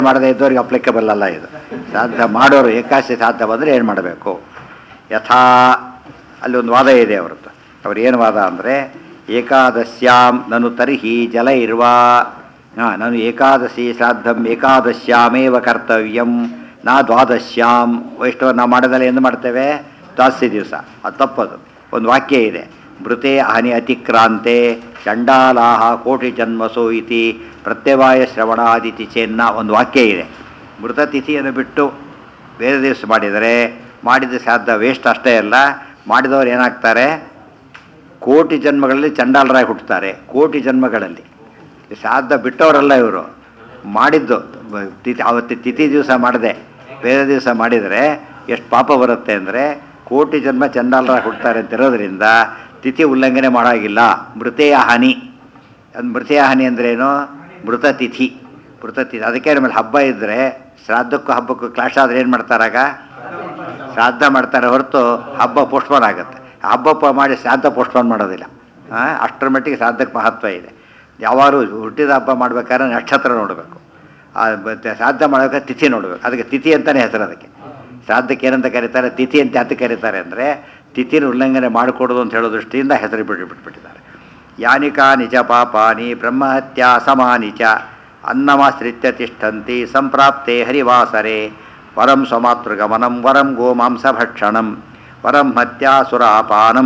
ಮಾಡದೇ ಇದ್ದವ್ರಿಗೆ ಅಪ್ಲಿಕಬಲ್ ಅಲ್ಲ ಇದು ಶ್ರಾದ್ದ ಮಾಡೋರು ಏಕಾಶಿ ಶ್ರಾದ್ದ ಬಂದರೆ ಏನು ಮಾಡಬೇಕು ಯಥಾ ಅಲ್ಲಿ ಒಂದು ವಾದ ಇದೆ ಅವ್ರದ್ದು ಅವ್ರು ಏನು ವಾದ ಅಂದರೆ ಏಕಾದಶ್ಯಾಂ ನಾನು ತರ್ಹಿ ಜಲ ಇರುವ ಹಾಂ ನಾನು ಏಕಾದಶಿ ಶ್ರಾದ್ದಂ ಏಕಾದಶ್ಯಾಮೇವ ಕರ್ತವ್ಯಂ ನಾ ದ್ವಾದಶ್ಯಾಂ ವೈಷ್ಣವ ನಾವು ಮಾಡೋದಲ್ಲ ಎಂದು ಮಾಡ್ತೇವೆ ದ್ವಾದಶಿ ದಿವಸ ಅದು ತಪ್ಪದು ಒಂದು ವಾಕ್ಯ ಇದೆ ಮೃತೆ ಹಾನಿ ಅತಿಕ್ರಾಂತೆ ಚಂಡಾಲಾಹ ಕೋಟಿ ಜನ್ಮಸೋ ಇತಿ ಪ್ರತ್ಯವಾಯ ಶ್ರವಣಾದಿತಿ ಚೆನ್ನ ಒಂದು ವಾಕ್ಯ ಇದೆ ಮೃತ ತಿಥಿಯನ್ನು ಬಿಟ್ಟು ಬೇರೆ ದಿವಸ ಮಾಡಿದರೆ ಮಾಡಿದ ಶ್ರಾದ್ದ ವೇಸ್ಟ್ ಅಷ್ಟೇ ಅಲ್ಲ ಮಾಡಿದವರು ಏನಾಗ್ತಾರೆ ಕೋಟಿ ಜನ್ಮಗಳಲ್ಲಿ ಚಂಡಾಲರಾಗಿ ಹುಟ್ಟುತ್ತಾರೆ ಕೋಟಿ ಜನ್ಮಗಳಲ್ಲಿ ಶ್ರಾದ್ದ ಬಿಟ್ಟವರಲ್ಲ ಇವರು ಮಾಡಿದ್ದು ಬ- ತಿಥಿ ಅವತ್ತು ತಿಥಿ ದಿವಸ ಮಾಡದೆ ಬೇರೆ ದಿವಸ ಮಾಡಿದರೆ ಎಷ್ಟು ಪಾಪ ಬರುತ್ತೆ ಅಂದರೆ ಕೋಟಿ ಜನ್ಮ ಚಂಡಾಲರಾಗಿ ಹುಟ್ಟುತ್ತಾರೆ ಅಂತ ಇರೋದ್ರಿಂದ ತಿಥಿ ಉಲ್ಲಂಘನೆ ಮಾಡೋಂಗಿಲ್ಲ ಮೃತೆಯ ಹಾನಿ ಅದು ಮೃತೆಯ ಹಾನಿ ಅಂದ್ರೇನು ಮೃತ ತಿಥಿ ಮೃತ ತಿಥಿ ಅದಕ್ಕೆ ನಮ್ಮಲ್ಲಿ ಹಬ್ಬ ಇದ್ದರೆ ಶ್ರಾದ್ದಕ್ಕೂ ಹಬ್ಬಕ್ಕೂ ಕ್ಲಾಶ್ ಆದರೆ ಏನು ಮಾಡ್ತಾರಾಗ ಶ್ರಾದ್ದ ಮಾಡ್ತಾರೆ ಹೊರತು ಹಬ್ಬ ಪೋಸ್ಟ್ಪೋನ್ ಆಗುತ್ತೆ ಹಬ್ಬ ಪ- ಮಾಡಿ ಶ್ರಾದ್ದ ಪೋಸ್ಟ್ಪೋನ್ ಮಾಡೋದಿಲ್ಲ ಆ, ಅಷ್ಟರ ಮಟ್ಟಿಗೆ ಶ್ರಾದ್ದಕ್ಕೆ ಮಹತ್ವ ಇದೆ ಯಾವಾರು ಹುಟ್ಟಿದ ಹಬ್ಬ ಮಾಡ್ಬೇಕಾದ್ರೆ ನಕ್ಷತ್ರ ನೋಡಬೇಕು ಆ, ಮತ್ತೆ ಶ್ರಾದ್ದ ಮಾಡಬೇಕಾದ್ರೆ ತಿಥಿ ನೋಡಬೇಕು ಅದಕ್ಕೆ ತಿಥಿ ಅಂತಲೇ ಹೆಸರು ಅದಕ್ಕೆ ಶ್ರಾದ್ದಕ್ಕೆ ಏನಂತ ಕರೀತಾರೆ ತಿಥಿ ಅಂತ ಯಾಕೆ ಕರೀತಾರೆ ಅಂದರೆ ತಿಥಿನ ಉಲ್ಲಂಘನೆ ಮಾಡಿಕೊಡೋದು ಅಂತ ಹೇಳೋ ದೃಷ್ಟಿಯಿಂದ ಹೆಸರು ಬಿಟ್ಟು ಬಿಟ್ಬಿಟ್ಟಿದ್ದಾರೆ ಯಾನಿಕಾ ನಿಜ ಪಾಪಾನಿ ಬ್ರಹ್ಮಹತ್ಯಾ ಸಮಾನಿ ಚ ಅನ್ನಮಾಶ್ರಿತ್ಯ ತಿಷ್ಠಂತಿ ಸಂಪ್ರಾಪ್ತೆ ಹರಿವಾಸರೆ ವರಂ ಸ್ವಮಾತೃಗಮನಂ ವರಂ ಗೋಮಾಂಸಭಕ್ಷಣಂ ವರಂ ಹತ್ಯಾಸುರಾಪಾನಂ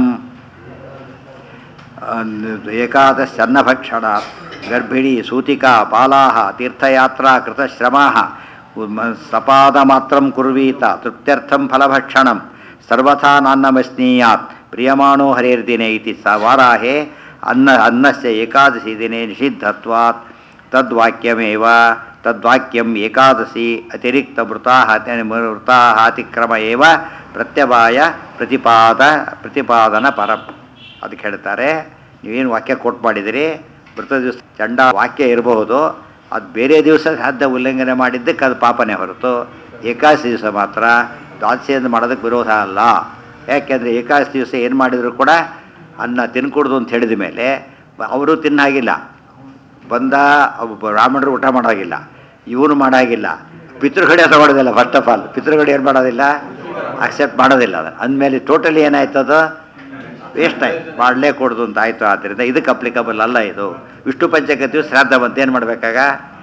ಏಕಾದಶನ್ನಭಕ್ಷಣ ಗರ್ಭಿಣಿ ಸೂತಿಕಾ ಬಾಲಾಹ ತೀರ್ಥಯಾತ್ರಾ ಕೃತಶ್ರಮಾಹ ಸಪಾದ ಮಾತ್ರಂ ಕುರ್ವೀತ ತೃಪ್ತ್ಯರ್ಥಂ ಫಲಭಕ್ಷಣಂ ಸರ್ವಥಾ ನಾನ್ನಮಸ್ನೀಯಾತ್ ಪ್ರಿಯಮಾಣೋ ಹರೇರ್ದಿನೆ ಇತಿ ಸ ವಾರಾಹೆ ಅನ್ನ ಅನ್ನಸ್ಯ ಏಕಾದಶಿ ದಿನೇ ನಿಷಿದ್ಧತ್ವಾತ್ ತದ್ವಾಕ್ಯಮೇವ ತದ್ವಾಕ್ಯಂ ಏಕಾದಶಿ ಅತಿರಿಕ್ತ ಮೃತಾಹ ಮೃತಾಹ ಅತಿಕ್ರಮ ಏವ ಪ್ರತ್ಯವಾಯ ಪ್ರತಿಪಾದ ಪ್ರತಿಪಾದನ ಪರಂ ಅದಕ್ಕೆ ಹೇಳ್ತಾರೆ ನೀವೇನು ವಾಕ್ಯ ಕೋಟ್ ಮಾಡಿದಿರಿ ಮೃತ ದಿವಸ ಚಂಡ ವಾಕ್ಯ ಇರಬಹುದು ಅದು ಬೇರೆ ದಿವಸ ಸಾಧ್ಯ ಉಲ್ಲಂಘನೆ ಮಾಡಿದ್ದಕ್ಕೆ ಅದು ಪಾಪನೇ ಹೊರತು ಏಕಾದಶಿ ದಿವಸ ಮಾತ್ರ ದ್ವಾದಶಿಯಿಂದ ಮಾಡೋದಕ್ಕೆ ವಿರೋಧ ಅಲ್ಲ ಯಾಕೆಂದರೆ ಏಕಾದಶಿ ದಿವಸ ಏನು ಮಾಡಿದರೂ ಕೂಡ ಅನ್ನ ತಿನ್ಕೊಡ್ದು ಅಂತ ಹೇಳಿದ ಮೇಲೆ ಅವರು ತಿನ್ನಾಗಿಲ್ಲ ಬಂದ ಒಬ್ಬ ಬ್ರಾಹ್ಮಣರು ಊಟ ಮಾಡೋಗಿಲ್ಲ ಇವನು ಮಾಡೋಗಿಲ್ಲ ಪಿತೃಗಡೆ ತಗೊಳ್ಳೋದಿಲ್ಲ ಫಸ್ಟ್ ಆಫ್ ಆಲ್ ಪಿತೃಗಡೆ ಏನು ಮಾಡೋದಿಲ್ಲ ಅಕ್ಸೆಪ್ಟ್ ಮಾಡೋದಿಲ್ಲ ಅದನ್ನು ಅಂದಮೇಲೆ ಟೋಟಲಿ ಏನಾಯ್ತು ಅದು ವೇಸ್ಟ್ ಆಯ್ತು ಮಾಡಲೇ ಕೊಡ್ದು ಅಂತ ಆಯಿತು ಆದ್ದರಿಂದ ಇದಕ್ಕೆ ಅಪ್ಲಿಕಬಲ್ ಅಲ್ಲ ಇದು ವಿಷ್ಣು ಪಂಚಕತಿಯು ಶ್ರಾದ್ದ ಬಂತು ಏನು ಮಾಡಬೇಕಾಗ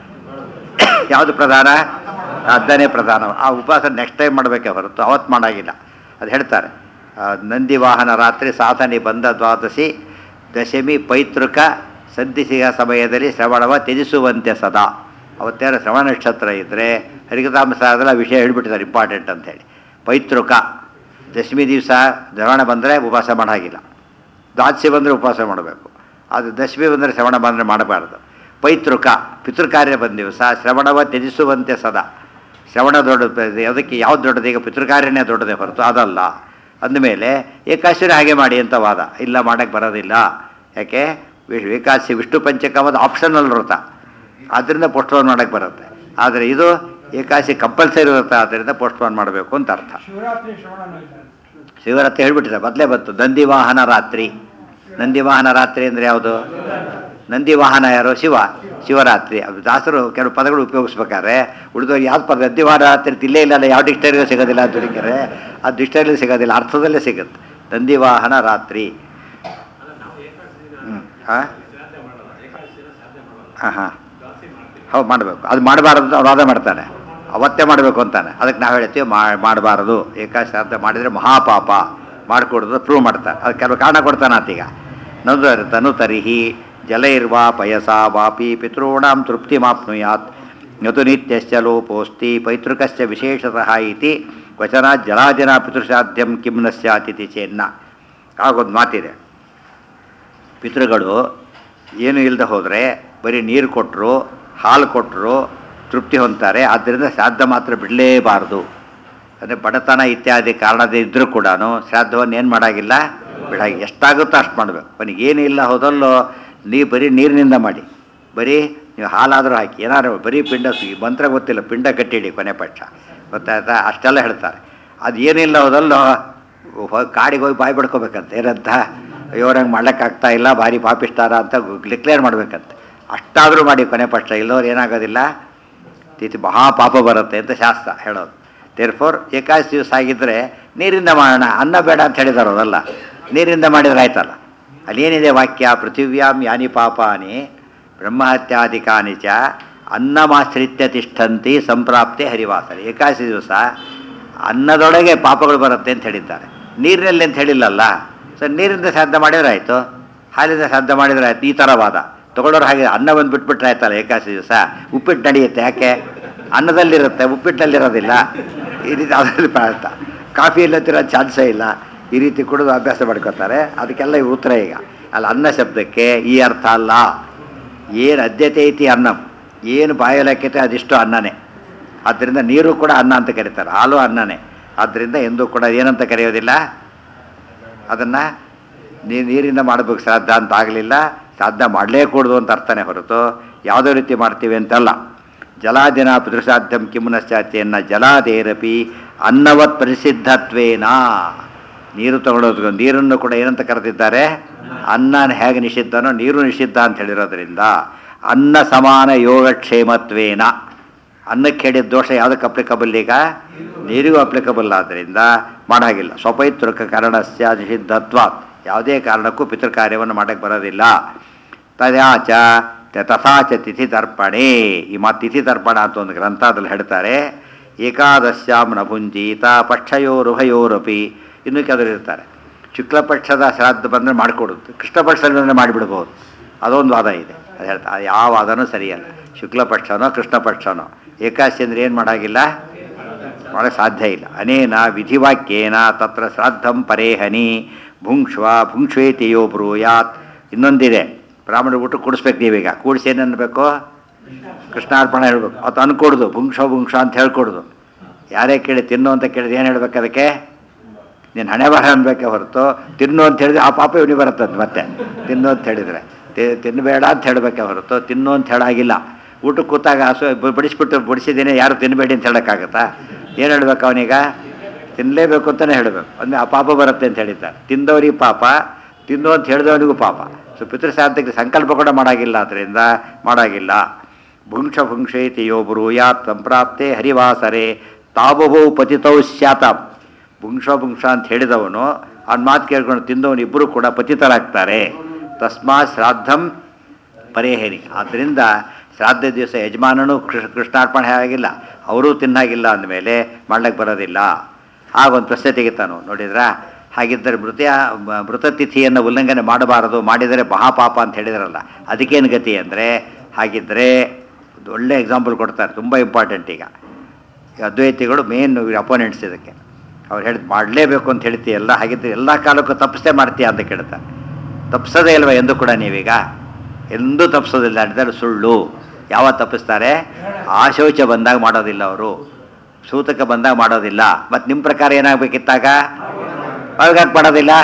ಯಾವುದು ಪ್ರಧಾನ ಶ್ರಾದ್ದನೇ ಪ್ರಧಾನ ಆ ಉಪವಾಸ ನೆಕ್ಸ್ಟ್ ಟೈಮ್ ಮಾಡಬೇಕೆ ಹೊರತು ಅವತ್ತು ಮಾಡಾಗಿಲ್ಲ ಅದು ಹೇಳ್ತಾರೆ ಆ, ನಂದಿ ವಾಹನ ರಾತ್ರಿ ಸಾಧನೆ ಬಂದ ದ್ವಾದಶಿ ದಶಮಿ ಪೈತೃಕ ಸಂಧಿಸಿಗ ಸಮಯದಲ್ಲಿ ಶ್ರವಣವ ತ್ಯಜಿಸುವಂತೆ ಸದಾ ಅವತ್ತೇನು ಶ್ರವಣ ನಕ್ಷತ್ರ ಇದ್ದರೆ ಹರಿಕತಾಮಸಾರದಲ್ಲಿ ಆ ವಿಷಯ ಹೇಳ್ಬಿಟ್ಟಿದ್ದಾರೆ ಇಂಪಾರ್ಟೆಂಟ್ ಅಂತೇಳಿ ಪೈತೃಕ ದಶಮಿ ದಿವಸ ಶ್ರವಣ ಬಂದರೆ ಉಪವಾಸ ಮಾಡಾಗಿಲ್ಲ ದ್ವಾದಶಿ ಬಂದರೆ ಉಪವಾಸ ಮಾಡಬೇಕು ಅದು ದಶಮಿ ಬಂದರೆ ಶ್ರವಣ ಬಂದರೆ ಮಾಡಬಾರ್ದು ಪೈತೃಕ ಪಿತೃಕಾರ್ಯ ಬಂದ ದಿವಸ ಶ್ರವಣವ ತ್ಯಜಿಸುವಂತೆ ಸದಾ ಶ್ರವಣ ದೊಡ್ಡದು ಅದಕ್ಕೆ ಯಾವ್ದು ದೊಡ್ಡದು ಈಗ ಪಿತೃಕಾರ್ಯನೇ ದೊಡ್ಡದೇ ಹೊರತು ಅದಲ್ಲ ಅಂದಮೇಲೆ ಏಕಾಶಿನ ಹಾಗೆ ಮಾಡಿ ಅಂತ ವಾದ ಇಲ್ಲ ಮಾಡೋಕ್ಕೆ ಬರೋದಿಲ್ಲ ಯಾಕೆ ವಿ- ಏಕಾದಶಿ ವಿಷ್ಣು ಪಂಚಕಮದ ಆಪ್ಷನಲ್ ವ್ರತ ಆದ್ದರಿಂದ ಪೋಸ್ಟ್ಪೋನ್ ಮಾಡೋಕ್ಕೆ ಬರುತ್ತೆ ಆದರೆ ಇದು ಏಕಾದಶಿ ಕಂಪಲ್ಸರಿ ವ್ರತ ಆದ್ದರಿಂದ ಪೋಸ್ಟ್ಪೋನ್ ಮಾಡಬೇಕು ಅಂತ ಅರ್ಥ ಶಿವರಾತ್ರಿ ಶ್ರವಣ ಇಲ್ಲ ಶಿವರಾತ್ರಿ ಹೇಳ್ಬಿಟ್ಟಿದ್ದಾರೆ ಮೊದಲೇ ಬಂತು ನಂದಿ ವಾಹನ ರಾತ್ರಿ ನಂದಿ ವಾಹನ ರಾತ್ರಿ ಅಂದರೆ ಯಾವುದು ನಂದಿ ವಾಹನ ಯಾರು ಶಿವ ಶಿವರಾತ್ರಿ ಅದು ದಾಸರು ಕೆಲವು ಪದಗಳು ಉಪಯೋಗಿಸ್ಬೇಕಾದ್ರೆ ಉಳಿದವ್ರು ಯಾವ್ದು ಪದ ನಂದಿ ವಾಹನ ರಾತ್ರಿ ಇಲ್ಲೇ ಇಲ್ಲ ಅಲ್ಲ ಯಾವ ಡಿಕ್ಷನರಿಗೂ ಸಿಗೋದಿಲ್ಲ ಅಂತ ಹುಡುಕಿದ್ರೆ ಆ ಡಿಕ್ಷನರಿ ಸಿಗೋದಿಲ್ಲ ಅರ್ಥದಲ್ಲೇ ಸಿಗುತ್ತೆ ನಂದಿ ವಾಹನ ರಾತ್ರಿ ಹ್ಞೂ ಹಾಂ ಹಾಂ ಹಾಂ ಹೌದು ಮಾಡಬೇಕು ಅದು ಮಾಡಬಾರದು ಅಂತ ಅವ್ರು ವಾದ ಮಾಡ್ತಾನೆ ಅವತ್ತೇ ಮಾಡಬೇಕು ಅಂತಾನೆ ಅದಕ್ಕೆ ನಾವು ಹೇಳ್ತೀವಿ ಮಾಡಬಾರದು ಏಕಾಶ್ರಾದ್ದ ಮಾಡಿದರೆ ಮಹಾಪಾಪ ಮಾಡಿಕೊಡೋದು ಪ್ರೂವ್ ಮಾಡ್ತಾನೆ ಅದು ಕೆಲವು ಕಾರಣ ಕೊಡ್ತಾನೆ ಆತೀಗ ನದು ತನು ತರಿಹಿ ಜಲ ಇರ್ವ ಪಯಸ ವಾಪಿ ಪಿತॄಣಾಂ ತೃಪ್ತಿ ಮಾಪ್ನುಯಾತ್ ನತು ನಿತ್ಯಶ್ಚ ಲೋಪೋಸ್ತಿ ಪೈತೃಕಶ್ಚ ವಿಶೇಷತಃ ಇತಿ ವಚನ ಜಲಾದಿನ ಪಿತೃಸಾಧ್ಯಂ ಕಿಂ ನ ಸ್ಯಾತ್ ಇತಿ ಚೇನ್ನ ಆಗೊಂದು ಮಾತಿದೆ ಪಿತೃಗಳು ಏನು ಇಲ್ಲದೆ ಹೋದರೆ ಬರೀ ನೀರು ಕೊಟ್ಟರು ಹಾಲು ಕೊಟ್ಟರು ತೃಪ್ತಿ ಹೊಂತಾರೆ ಆದ್ದರಿಂದ ಶ್ರಾದ್ದ ಮಾತ್ರ ಬಿಡಲೇಬಾರ್ದು ಅಂದರೆ ಬಡತನ ಇತ್ಯಾದಿ ಕಾರಣದೇ ಇದ್ದರೂ ಕೂಡ ಶ್ರಾದ್ದವನ್ನು ಏನು ಮಾಡೋಂಗಿಲ್ಲ ಬಿಡಾಗಿ ಎಷ್ಟಾಗುತ್ತೋ ಅಷ್ಟು ಮಾಡಬೇಕು ಅವನಿಗೆ ಏನೂ ಇಲ್ಲ ಹೋದಲ್ಲೋ ನೀವು ಬರೀ ನೀರಿನಿಂದ ಮಾಡಿ ಬರೀ ನೀವು ಹಾಲಾದರೂ ಹಾಕಿ ಏನಾದ್ರು ಬರೀ ಪಿಂಡ ಸಿ- ಮಂತ್ರ ಗೊತ್ತಿಲ್ಲ ಪಿಂಡ ಕಟ್ಟಿಡಿ ಕೊನೆ ಪಕ್ಷ ಗೊತ್ತಾಯ್ತಾ ಅಷ್ಟೆಲ್ಲ ಹೇಳ್ತಾರೆ ಅದು ಏನಿಲ್ಲ ಹೋದಲ್ಲೋ ಹೋ- ಕಾಡಿಗೆ ಹೋಗಿ ಬಾಯಿ ಬಿಡ್ಕೋಬೇಕಂತ ಏನಂತ ಇವ್ರಂಗೆ ಮಾಡ್ಲಿಕ್ಕಾಗ್ತಾ ಇಲ್ಲ ಭಾರಿ ಪಾಪಿಷ್ಟಾರ ಅಂತ ಡಿಕ್ಲೇರ್ ಮಾಡ್ಬೇಕಂತೆ ಅಷ್ಟಾದರೂ ಮಾಡಿ ಕೊನೆ ಪಕ್ಷ ಇಲ್ಲವ್ರು ಏನಾಗೋದಿಲ್ಲ ತಿಥಿ ಮಹಾಪಾಪ ಬರುತ್ತೆ ಅಂತ ಶಾಸ್ತ್ರ ಹೇಳೋದು ದೇರ್ ಫೋರ್ ಏಕಾದಶಿ ದಿವಸ ಆಗಿದ್ದರೆ ನೀರಿಂದ ಮಾಡೋಣ ಅನ್ನ ಬೇಡ ಅಂತ ಹೇಳಿದಾರೆ ಅದಲ್ಲ ನೀರಿಂದ ಮಾಡಿದ್ರೆ ಆಯ್ತಲ್ಲ ಅಲ್ಲೇನಿದೆ ವಾಕ್ಯ ಪೃಥಿವ್ಯಾಂ ಯಾನಿ ಪಾಪಾನಿ ಬ್ರಹ್ಮಹತ್ಯಾಧಿಕಾನಿ ಚ ಅನ್ನಮಾಶ್ರಿತ್ಯ ತಿಷ್ಠಂತಿ ಸಂಪ್ರಾಪ್ತಿ ಹರಿವಾಸನೆ ಏಕಾದಶಿ ದಿವಸ ಅನ್ನದೊಳಗೆ ಪಾಪಗಳು ಬರುತ್ತೆ ಅಂತ ಹೇಳಿದ್ದಾರೆ ನೀರಿನಲ್ಲಿ ಅಂತ ಹೇಳಿಲ್ಲಲ್ಲ ಸೊ ನೀರಿಂದ ಶ್ರಾದ್ದ ಮಾಡಿದ್ರೆ ಆಯಿತು ಹಾಲಿಂದ ಶ್ರಾದ್ದ ಮಾಡಿದ್ರೆ ಆಯ್ತು ಈ ಥರ ವಾದ ತಗೊಳ್ಳೋರು ಹಾಗೆ ಅನ್ನ ಒಂದು ಬಿಟ್ಬಿಟ್ರೆ ಆಯ್ತಲ್ಲ ಏಕಾದಶಿ ದಿವಸ ಉಪ್ಪಿಟ್ಟು ನಡೆಯುತ್ತೆ ಯಾಕೆ ಅನ್ನದಲ್ಲಿರುತ್ತೆ ಉಪ್ಪಿಟ್ಟಲ್ಲಿರೋದಿಲ್ಲ ಈ ರೀತಿ ಅದರಲ್ಲಿ ಪ್ರಾರ್ಥ ಕಾಫಿ ಇಲ್ಲತ್ತಿರೋ ಚಾನ್ಸೇ ಇಲ್ಲ ಈ ರೀತಿ ಕುಡಿದು ಅಭ್ಯಾಸ ಮಾಡ್ಕೋತಾರೆ ಅದಕ್ಕೆಲ್ಲ ಇವು ಉತ್ತರ ಈಗ ಅಲ್ಲ ಅನ್ನ ಶಬ್ದಕ್ಕೆ ಈ ಅರ್ಥ ಅಲ್ಲ ಏನು ಅದ್ಯತೆ ಐತಿ ಅನ್ನಂ ಏನು ಬಾಯಲಕ್ಕೈತೆ ಅದಿಷ್ಟು ಅನ್ನನೇ ಆದ್ದರಿಂದ ನೀರು ಕೂಡ ಅನ್ನ ಅಂತ ಕರೀತಾರೆ ಹಾಲು ಅನ್ನನೇ ಆದ್ದರಿಂದ ಎಂದೂ ಕೂಡ ಏನಂತ ಕರೆಯೋದಿಲ್ಲ ಅದನ್ನು ನೀರಿಂದ ಮಾಡಬೇಕು ಶ್ರಾದ್ದ ಅಂತ ಆಗಲಿಲ್ಲ ಶ್ರಾದ್ದ ಮಾಡಲೇಕೂಡ್ದು ಅಂತ ಅರ್ಥನೇ ಹೊರತು ಯಾವುದೇ ರೀತಿ ಮಾಡ್ತೀವಿ ಅಂತಲ್ಲ ಜಲಾದಿನ ಪುರುಷಾಧ್ಯಂ ಕಿಮ್ಮನಶ್ಚಾತಿಯನ್ನು ಜಲಾದೇರಪಿ ಅನ್ನವತ್ ಪ್ರಸಿದ್ಧತ್ವೇನ ನೀರು ತಗೊಳ್ಳೋದು ನೀರನ್ನು ಕೂಡ ಏನಂತ ಕರೆದಿದ್ದಾರೆ ಅನ್ನ ಹೇಗೆ ನಿಷಿದ್ಧನೋ ನೀರು ನಿಷಿದ್ಧ ಅಂತ ಹೇಳಿರೋದ್ರಿಂದ ಅನ್ನ ಸಮಾನ ಯೋಗಕ್ಷೇಮತ್ವೇನ ಅನ್ನಕ್ಕೆ ಹೇಳಿದ ದೋಷ ಯಾವುದಕ್ಕೆ ಅಪ್ಲಿಕಬಲ್ ಈಗ ನೀರಿಗೂ ಅಪ್ಲಿಕಬಲ್ ಆದ್ದರಿಂದ ಮಾಡಾಗಿಲ್ಲ ಸ್ವಪೈತೃಕ ಕಾರಣಸ್ಯ ನಿಷಿದ್ಧತ್ವ ಯಾವುದೇ ಕಾರಣಕ್ಕೂ ಪಿತೃಕಾರ್ಯವನ್ನು ಮಾಡೋಕ್ಕೆ ಬರೋದಿಲ್ಲ ತದಾಚ ತಥಾಚ ತಿಥಿ ತರ್ಪಣೆ ಈ ಮಾತು ತಿಥಿ ತರ್ಪಣ ಅಂತ ಒಂದು ಗ್ರಂಥ ಅದ್ರಲ್ಲಿ ಹೇಳ್ತಾರೆ ಏಕಾದಶ್ಯಾಂ ನ ಭುಂಜೀತ ಪಕ್ಷಯೋರುಭಯೋರಪಿ ಇನ್ನೂ ಕೆಲವರು ಇರ್ತಾರೆ ಶುಕ್ಲ ಪಕ್ಷದ ಶ್ರಾದ್ದ ಬಂದರೆ ಮಾಡಿಕೊಡುತ್ತೆ ಕೃಷ್ಣ ಪಕ್ಷದಲ್ಲಿ ಬಂದರೆ ಮಾಡಿಬಿಡ್ಬೋದು ಅದೊಂದು ವಾದ ಇದೆ ಅದು ಹೇಳ್ತಾ ಅದು ಯಾವ ವಾದನೂ ಸರಿಯಲ್ಲ ಶುಕ್ಲ ಪಕ್ಷನೋ ಕೃಷ್ಣ ಪಕ್ಷನೋ ಏಕಾದಶಿ ಅಂದರೆ ಏನು ಮಾಡಾಗಿಲ್ಲ ಮಾಡೋಕ್ಕೆ ಸಾಧ್ಯ ಇಲ್ಲ ಅನೇನ ವಿಧಿವಾಕ್ಯೇನ ತತ್ರ ಶ್ರಾದ್ದಂ ಪರೇಹನಿ ಭುಂಕ್ಷ್ವ ಭುಂಕ್ಷ್ವೇತಿಯೋ ಬ್ರೂಯಾತ್ ಇನ್ನೊಂದಿದೆ ಬ್ರಾಹ್ಮಣ ಊಟ ಕೂಡಿಸ್ಬೇಕು ನೀವೀಗ ಕೂಡಿಸಿ ಏನು ಅನ್ಬೇಕು ಕೃಷ್ಣಾರ್ಪಣ ಹೇಳ್ಬೇಕು ಅದು ಅನ್ಕೊಡ್ದು ಭುಂಕ್ಷ ಭುಂಕ್ಷ ಅಂತ ಹೇಳ್ಕೊಡ್ದು ಯಾರೇ ಕೇಳಿ ತಿನ್ನು ಅಂತ ಕೇಳಿದ್ರೆ ಏನು ಹೇಳ್ಬೇಕು ಅದಕ್ಕೆ ನೀನು ಹಣೆ ಬರ ಅನ್ಬೇಕೆ ಹೊರತು ತಿನ್ನು ಅಂತ ಹೇಳಿದ್ರೆ ಆ ಪಾಪ ಇವನಿಗೆ ಬರುತ್ತಂತೆ ಮತ್ತೆ ತಿನ್ನು ಅಂತ ಹೇಳಿದರೆ ತಿ- ತಿನ್ನಬೇಡ ಅಂತ ಹೇಳಬೇಕೆ ಹೊರತು ತಿನ್ನು ಅಂತ ಹೇಳಾಗಿಲ್ಲ ಊಟಕ್ಕೆ ಕೂತಾಗ ಹಸು ಬ- ಬಡಿಸ್ಬಿಟ್ಟು ಬಡಿಸಿದ್ದೀನಿ ಯಾರು ತಿನ್ನಬೇಡಿ ಅಂತ ಹೇಳೋಕ್ಕಾಗತ್ತಾ ಏನು ಹೇಳ್ಬೇಕು ಅವನೀಗ ತಿನ್ನಲೇಬೇಕು ಅಂತಲೇ ಹೇಳಬೇಕು ಅಂದರೆ ಆ ಪಾಪ ಬರುತ್ತೆ ಅಂತ ಹೇಳಿದ್ದಾರೆ ತಿಂದವರಿಗೆ ಪಾಪ ತಿನ್ನು ಅಂತ ಹೇಳಿದವನಿಗೂ ಪಾಪ ಸೊ ಪಿತೃಶ್ರಾದ್ದಕ್ಕೆ ಸಂಕಲ್ಪ ಕೂಡ ಮಾಡಾಗಿಲ್ಲ ಅದರಿಂದ ಮಾಡಾಗಿಲ್ಲ ಭುಂಕ್ಷ ಭುಂಕ್ಷೇತಿ ಯೋ ಬ್ರೂಯಾತ್ ಸಂಪ್ರಾಪ್ತೆ ಹರಿವಾಸರೆ ತಾಬಭೌ ಪತಿತೌ ಸ್ಯಾತಾಂ ಭುಂಕ್ಷ ಭುಂಕ್ಷ ಅಂತ ಹೇಳಿದವನು ಅವ್ನ ಮಾತು ಕೇಳ್ಕೊಂಡು ತಿಂದವನು ಇಬ್ಬರು ಕೂಡ ಪತಿತರಾಗ್ತಾರೆ ತಸ್ಮಾತ್ ಶ್ರಾದ್ದಂ ಪರೇಹೇರಿ ಆದ್ದರಿಂದ ಶ್ರಾದ್ದ ದಿವಸ ಯಜಮಾನನು ಕೃಷ್ಣ ಕೃಷ್ಣಾರ್ಪಣೆ ಆಗಿಲ್ಲ ಅವರೂ ತಿನ್ನಾಗಿಲ್ಲ ಅಂದಮೇಲೆ ಮಾಡ್ಲಿಕ್ಕೆ ಬರೋದಿಲ್ಲ ಆಗ ಒಂದು ಪ್ರಶ್ನೆ ತೆಗಿತಾನು ನೋಡಿದ್ರಾ ಹಾಗಿದ್ದರೆ ಮೃತಿಯ ಮೃತತಿಥಿಯನ್ನು ಉಲ್ಲಂಘನೆ ಮಾಡಬಾರದು ಮಾಡಿದರೆ ಮಹಾಪಾಪ ಅಂತ ಹೇಳಿದ್ರಲ್ಲ ಅದಕ್ಕೇನು ಗತಿ ಅಂದರೆ ಹಾಗಿದ್ದರೆ ಒಂದು ಒಳ್ಳೆ ಎಕ್ಸಾಂಪಲ್ ಕೊಡ್ತಾರೆ ತುಂಬ ಇಂಪಾರ್ಟೆಂಟ್ ಈಗ ಈ ಅದ್ವೈತಿಗಳು ಮೇನ್ ಅಪೋನೆಂಟ್ಸ್ ಇದಕ್ಕೆ ಅವ್ರು ಹೇಳಿದ್ ಮಾಡಲೇಬೇಕು ಅಂತ ಹೇಳ್ತೀಯಲ್ಲ ಹಾಗಿದ್ರೆ ಎಲ್ಲ ಕಾಲಕ್ಕೂ ತಪ್ಪಿಸೇ ಮಾಡ್ತೀಯ ಅಂತ ಕೇಳ್ತಾರೆ ತಪ್ಪಿಸೋದೇ ಇಲ್ವಾ ಎಂದು ಕೂಡ ನೀವೀಗ ಎಂದೂ ತಪ್ಪಿಸೋದಿಲ್ಲ ಅಂದರೆ ಸುಳ್ಳು ಯಾವ ತಪ್ಪಿಸ್ತಾರೆ ಆಶೌಚ ಬಂದಾಗ ಮಾಡೋದಿಲ್ಲ ಅವರು ಸೂತಕ ಬಂದಾಗ ಮಾಡೋದಿಲ್ಲ ಮತ್ತು ನಿಮ್ಮ ಪ್ರಕಾರ ಏನಾಗಬೇಕಿತ್ತಾಗ ಅವಾಗ ಯಾಕೆ ಮಾಡೋದಿಲ್ಲ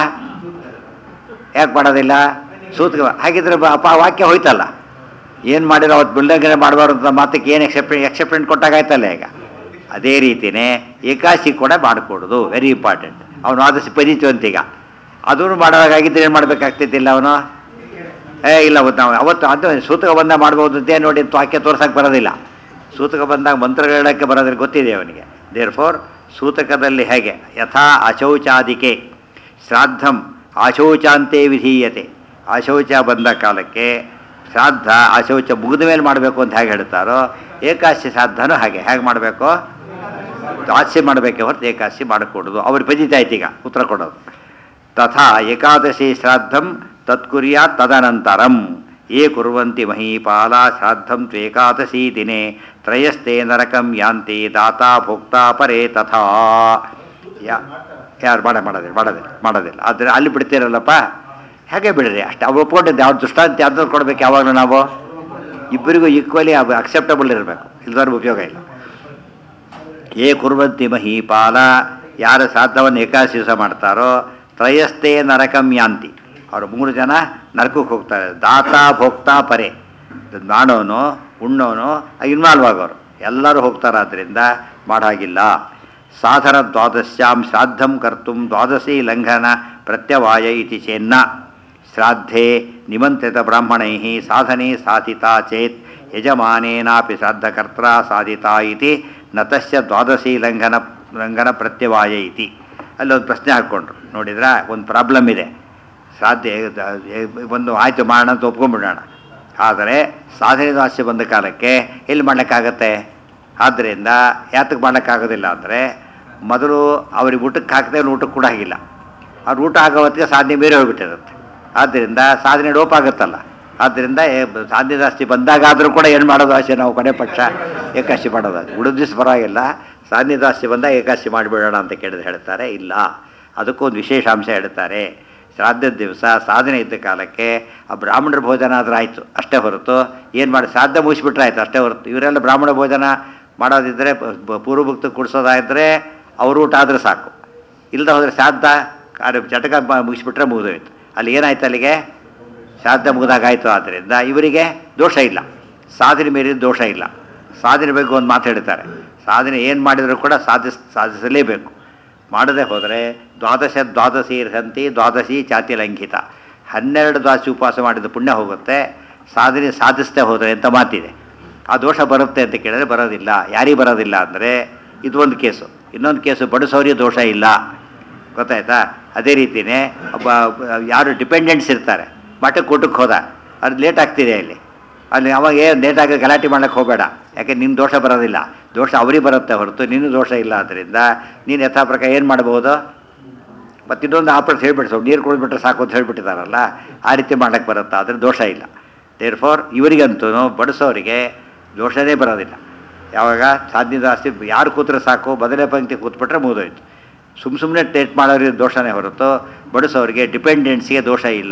ಯಾಕೆ ಮಾಡೋದಿಲ್ಲ ಸೂತಕ ಹಾಗಿದ್ರೆ ಬ- ಅಪ್ಪ ವಾಕ್ಯ ಹೋಯ್ತಲ್ಲ ಏನು ಮಾಡಿರೋ ಅವತ್ತು ಉಲ್ಲಂಘನೆ ಮಾಡಬಾರ್ದು ಅಂತ ಮಾತಕ್ಕೆ ಏನು ಎಕ್ಸೆಪ್ಟ್ ಎಕ್ಸೆಪ್ಟೆಂಟ್ ಕೊಟ್ಟಾಗಾಯ್ತಲ್ಲ ಈಗ ಅದೇ ರೀತಿಯೇ ಏಕಾಶಿ ಕೂಡ ಮಾಡಿಕೊಡೋದು ವೆರಿ ಇಂಪಾರ್ಟೆಂಟ್ ಅವನು ಆದಷ್ಟು ಪರೀತಿವಂತೀಗ ಅದನ್ನು ಮಾಡೋದಾಗಿದ್ದರೆ ಏನು ಮಾಡಬೇಕಾಗ್ತಿದ್ದಿಲ್ಲ ಅವನು ಏ ಇಲ್ಲ ಅವತ್ತು ನಾವು ಅವತ್ತು ಅದು ಸೂತಕ ಬಂದಾಗ ಮಾಡ್ಬೋದು ಅಂತ ನೋಡಿ ಅಂತ ವಾಕ್ಯ ತೋರ್ಸಕ್ಕೆ ಬರೋದಿಲ್ಲ ಸೂತಕ ಬಂದಾಗ ಮಂತ್ರ ಹೇಳೋಕ್ಕೆ ಬರೋದ್ರೆ ಗೊತ್ತಿದೆ ಅವನಿಗೆ ದೇರ್ ಫೋರ್ ಸೂತಕದಲ್ಲಿ ಹೇಗೆ ಯಥಾ ಅಶೌಚಾದಿಕೆ ಶ್ರಾದ್ದಂ ಆಶೌಚಾಂತೆ ವಿಧೀಯತೆ ಆಶೌಚ ಬಂದ ಕಾಲಕ್ಕೆ ಶ್ರಾದ್ದ ಆಶೌಚ ಮುಗಿದ ಮೇಲೆ ಮಾಡಬೇಕು ಅಂತ ಹೇಗೆ ಹೇಳ್ತಾರೋ ಏಕಾಶಿ ಶ್ರಾದ್ದನೂ ಹಾಗೆ ಹೇಗೆ ಮಾಡಬೇಕು ದಾಸ್ಯ ಮಾಡಬೇಕೆ ಹೊರತು ಏಕಾದಶಿ ಮಾಡಿಕೊಡೋದು ಅವ್ರು ಪಜಿತಾಯ್ತು ಈಗ ಉತ್ತರ ಕೊಡೋದು ತಥಾ ಏಕಾದಶಿ ಶ್ರಾದ್ದಂ ತತ್ಕುರ್ಯಾತ್ ತದನಂತರಂ ಯೇ ಕುರ್ವಂತಿ ಮಹೀಪಾಲ ಶ್ರಾದ್ದಂ ತ್ವೇಕಾದಶಿ ದಿನೇ ತ್ರಯಸ್ತೆ ನರಕಂ ಯಾಂತಿ ದಾತಾ ಭೋಕ್ತಾ ಪರೇ ತಥಾ ಯಾ ಯಾರು ಮಾಡ ಮಾಡೋದಿಲ್ಲ ಮಾಡೋದಿಲ್ಲ ಮಾಡೋದಿಲ್ಲ ಆದರೆ ಅಲ್ಲಿ ಬಿಡ್ತೀರಲ್ಲಪ್ಪ ಹೇಗೆ ಬಿಡ್ರಿ ಅಷ್ಟು ಅವು ಒಪ್ಕೊಂಡಿದ್ದು ಯಾವ ದೃಷ್ಟಾಂತ ಯಾವ್ದಾದ್ರು ಕೊಡ್ಬೇಕು ಯಾವಾಗಲೂ ನಾವು ಇಬ್ಬರಿಗೂ ಈಕ್ವಲಿ ಅಕ್ಸೆಪ್ಟಬಲ್ ಇರಬೇಕು ಇಲ್ದಾರು ಉಪಯೋಗ ಇಲ್ಲ ಏ ಕುರ್ವಂತಿ ಮಹೀಪಾಲ ಯಾರು ಶ್ರಾದ್ದವನ್ನು ಏಕಾದಶಿ ದಿವಸ ಮಾಡ್ತಾರೋ ತ್ರಯಸ್ಥೇ ನರಕಂ ಯಾಂತಿ ಅವರು ಮೂರು ಜನ ನರಕಕ್ಕೆ ಹೋಗ್ತಾರೆ ದಾತಾ ಭೋಕ್ತಾ ಪರೆ ಮಾಡೋನು ಉಣ್ಣೋನು ಇನ್ವಾಲ್ವ್ ಆಗೋರು ಎಲ್ಲರೂ ಹೋಗ್ತಾರಾದ್ರಿಂದ ಮಾಡಾಗಿಲ್ಲ ಸಾಧನ ದ್ವಾದಶ್ಯಾಂ ಶ್ರಾದ್ದಂ ಕರ್ತು ದ್ವಾದಶಿ ಲಂಘನ ಪ್ರತ್ಯವಾಯ ಇತಿ ಚೇನ್ನ ಶ್ರಾದ್ಧೆ ನಿಮಂತ್ರಿತ ಬ್ರಾಹ್ಮಣೈ ಸಾಧನೆ ಸಾಧಿತಾ ಚೇತ್ ಯಜಮಾನೇನಾಪಿ ಶ್ರಾದ್ದಕರ್ತ್ರ ಸಾಧಿತಾ ಇತಿ ನತಸ್ಯ ದ್ವಾದಶಿ ಲಂಘನ ಲಂಘನ ಪ್ರತ್ಯವಾಯ ಇತಿ ಅಲ್ಲೊಂದು ಪ್ರಶ್ನೆ ಹಾಕ್ಕೊಂಡ್ರು ನೋಡಿದ್ರಾ ಒಂದು ಪ್ರಾಬ್ಲಮ್ ಇದೆ ಸಾಧ್ಯ ಒಂದು ಆಯಿತು ಮಾಡೋಣ ಅಂತ ಒಪ್ಕೊಂಡ್ಬಿಡೋಣ ಆದರೆ ಸಾಧನೆ ದಾಸ್ಯ ಬಂದ ಕಾಲಕ್ಕೆ ಎಲ್ಲಿ ಮಾಡ್ಲಿಕ್ಕಾಗತ್ತೆ ಆದ್ದರಿಂದ ಯಾತಕ್ಕೆ ಮಾಡ್ಲಿಕ್ಕಾಗೋದಿಲ್ಲ ಅಂದರೆ ಮೊದಲು ಅವ್ರಿಗೆ ಊಟಕ್ಕೆ ಹಾಕದೆ ಊಟಕ್ಕೆ ಕೂಡ ಆಗಿಲ್ಲ ಅವ್ರು ಊಟ ಆಗೋ ಹೊತ್ತಿಗೆ ಸಾಧನೆ ಬೇರೆ ಹೋಗ್ಬಿಟ್ಟಿರುತ್ತೆ ಆದ್ದರಿಂದ ಸಾಧನೆ ಡೋಪ್ ಆಗುತ್ತಲ್ಲ ಆದ್ದರಿಂದ ಏ- ಸಾಧನೆ ಜಾಸ್ತಿ ಬಂದಾಗಾದರೂ ಕೂಡ ಏನು ಮಾಡೋದು ಆಸೆ ನಾವು ಕೊನೆ ಪಕ್ಷ ಏಕಾಶಿ ಮಾಡೋದು ಉಳಿದ ದಿವಸ ಪರವಾಗಿಲ್ಲ ಸಾಧನೆ ಜಾಸ್ತಿ ಬಂದಾಗ ಏಕಾಶಿ ಮಾಡಿಬಿಡೋಣ ಅಂತ ಕೇಳಿದ್ರೆ ಹೇಳ್ತಾರೆ ಇಲ್ಲ ಅದಕ್ಕೊಂದು ವಿಶೇಷ ಅಂಶ ಹೇಳ್ತಾರೆ ಶ್ರಾದ್ದದ ದಿವಸ ಸಾಧನೆ ಇದ್ದ ಕಾಲಕ್ಕೆ ಆ ಬ್ರಾಹ್ಮಣರ ಭೋಜನ ಆದ್ರೆ ಆಯಿತು ಅಷ್ಟೇ ಹೊರತು ಏನು ಮಾಡಿ ಶ್ರಾದ್ದ ಮುಗಿಸ್ಬಿಟ್ರೆ ಆಯ್ತು ಅಷ್ಟೇ ಹೊರತು ಇವರೆಲ್ಲ ಬ್ರಾಹ್ಮಣ ಭೋಜನ ಮಾಡೋದಿದ್ದರೆ ಪೂರ್ವಭಕ್ತ ಕುಡಿಸೋದಾದ್ರೆ ಅವ್ರ ಊಟ ಆದರೆ ಸಾಕು ಇಲ್ಲದ ಹೋದರೆ ಶ್ರಾದ್ದ ಕಾರ್ಯ ಚಟಕ ಮ- ಮುಗಿಸ್ಬಿಟ್ರೆ ಮುಗಿದೋಯ್ತು ಅಲ್ಲಿ ಏನಾಯ್ತು ಅಲ್ಲಿಗೆ ಶ್ರಾದ್ದ ಮುಗಿದಾಗಾಯ್ತು ಆದ್ದರಿಂದ ಇವರಿಗೆ ದೋಷ ಇಲ್ಲ ಸಾಧನೆ ಮೀರಿದ ದೋಷ ಇಲ್ಲ ಸಾಧನೆ ಬಗ್ಗೆ ಒಂದು ಮಾತು ಹೇಳ್ತಾರೆ ಸಾಧನೆ ಏನು ಮಾಡಿದರೂ ಕೂಡ ಸಾಧಿಸ್ ಸಾಧಿಸಲೇಬೇಕು ಮಾಡದೆ ಹೋದರೆ ದ್ವಾದಶ ದ್ವಾದಶಿ ಇರ್ಹಂತಿ ದ್ವಾದಶಿ ಚಾತಿ ಲಂಘಿತ ಹನ್ನೆರಡು ದ್ವಾದಶಿ ಉಪವಾಸ ಮಾಡಿದ ಪುಣ್ಯ ಹೋಗುತ್ತೆ ಸಾಧನೆ ಸಾಧಿಸದೆ ಹೋದರೆ ಅಂತ ಮಾತಿದೆ ಆ ದೋಷ ಬರುತ್ತೆ ಅಂತ ಕೇಳಿದ್ರೆ ಬರೋದಿಲ್ಲ ಯಾರಿಗೆ ಬರೋದಿಲ್ಲ ಅಂದರೆ ಇದು ಒಂದು ಕೇಸು ಇನ್ನೊಂದು ಕೇಸು ಬಡಿಸೋರಿಗೆ ದೋಷ ಇಲ್ಲ ಗೊತ್ತಾಯ್ತಾ ಅದೇ ರೀತಿಯೇ ಒಬ್ಬ ಯಾರು ಡಿಪೆಂಡೆಂಟ್ಸ್ ಇರ್ತಾರೆ ಮಠಕ್ಕೆ ಊಟಕ್ಕೆ ಹೋದ ಅದು ಲೇಟ್ ಆಗ್ತಿದೆ ಅಲ್ಲಿ ಅಲ್ಲಿ ಅವಾಗ ಏನು ಲೇಟಾಗಿ ಗಲಾಟೆ ಮಾಡಕ್ಕೆ ಹೋಗಬೇಡ ಯಾಕೆ ನಿನ್ನ ದೋಷ ಬರೋದಿಲ್ಲ ದೋಷ ಅವ್ರಿಗೆ ಬರುತ್ತೆ ಹೊರತು ನಿನ್ನ ದೋಷ ಇಲ್ಲ ಆದ್ದರಿಂದ ನೀನು ಯಥಾ ಪ್ರಕಾರ ಏನು ಮಾಡ್ಬೋದು ಮತ್ತು ಇನ್ನೊಂದು ಆಪರೇಟ್ ಹೇಳ್ಬಿಟ್ಟು ಸ್ವಲ್ಪ ನೀರು ಕುಡಿದ್ಬಿಟ್ರೆ ಸಾಕು ಅಂತ ಹೇಳ್ಬಿಟ್ಟಿದಾರಲ್ಲ ಆ ರೀತಿ ಮಾಡಕ್ಕೆ ಬರುತ್ತಾ ಅದ್ರ ದೋಷ ಇಲ್ಲ ದೇರ್ ಫಾರ್ ಇವರಿಗಂತೂ ಬಡಿಸೋರಿಗೆ ದೋಷನೇ ಬರೋದಿಲ್ಲ ಯಾವಾಗ ಸಾಧ್ಯ ಜಾಸ್ತಿ ಯಾರು ಕೂತ್ರೆ ಸಾಕು ಬದಲೇ ಪಂಕ್ತಿ ಕೂತ್ಬಿಟ್ರೆ ಮುಗಿದೋಯ್ತು ಸುಮ್ಮ ಸುಮ್ಮನೆ ಟೇಟ್ ಮಾಡೋರಿಗೆ ದೋಷನೇ ಹೊರತು ಬಡಿಸೋರಿಗೆ ಡಿಪೆಂಡೆನ್ಸಿಗೆ ದೋಷ ಇಲ್ಲ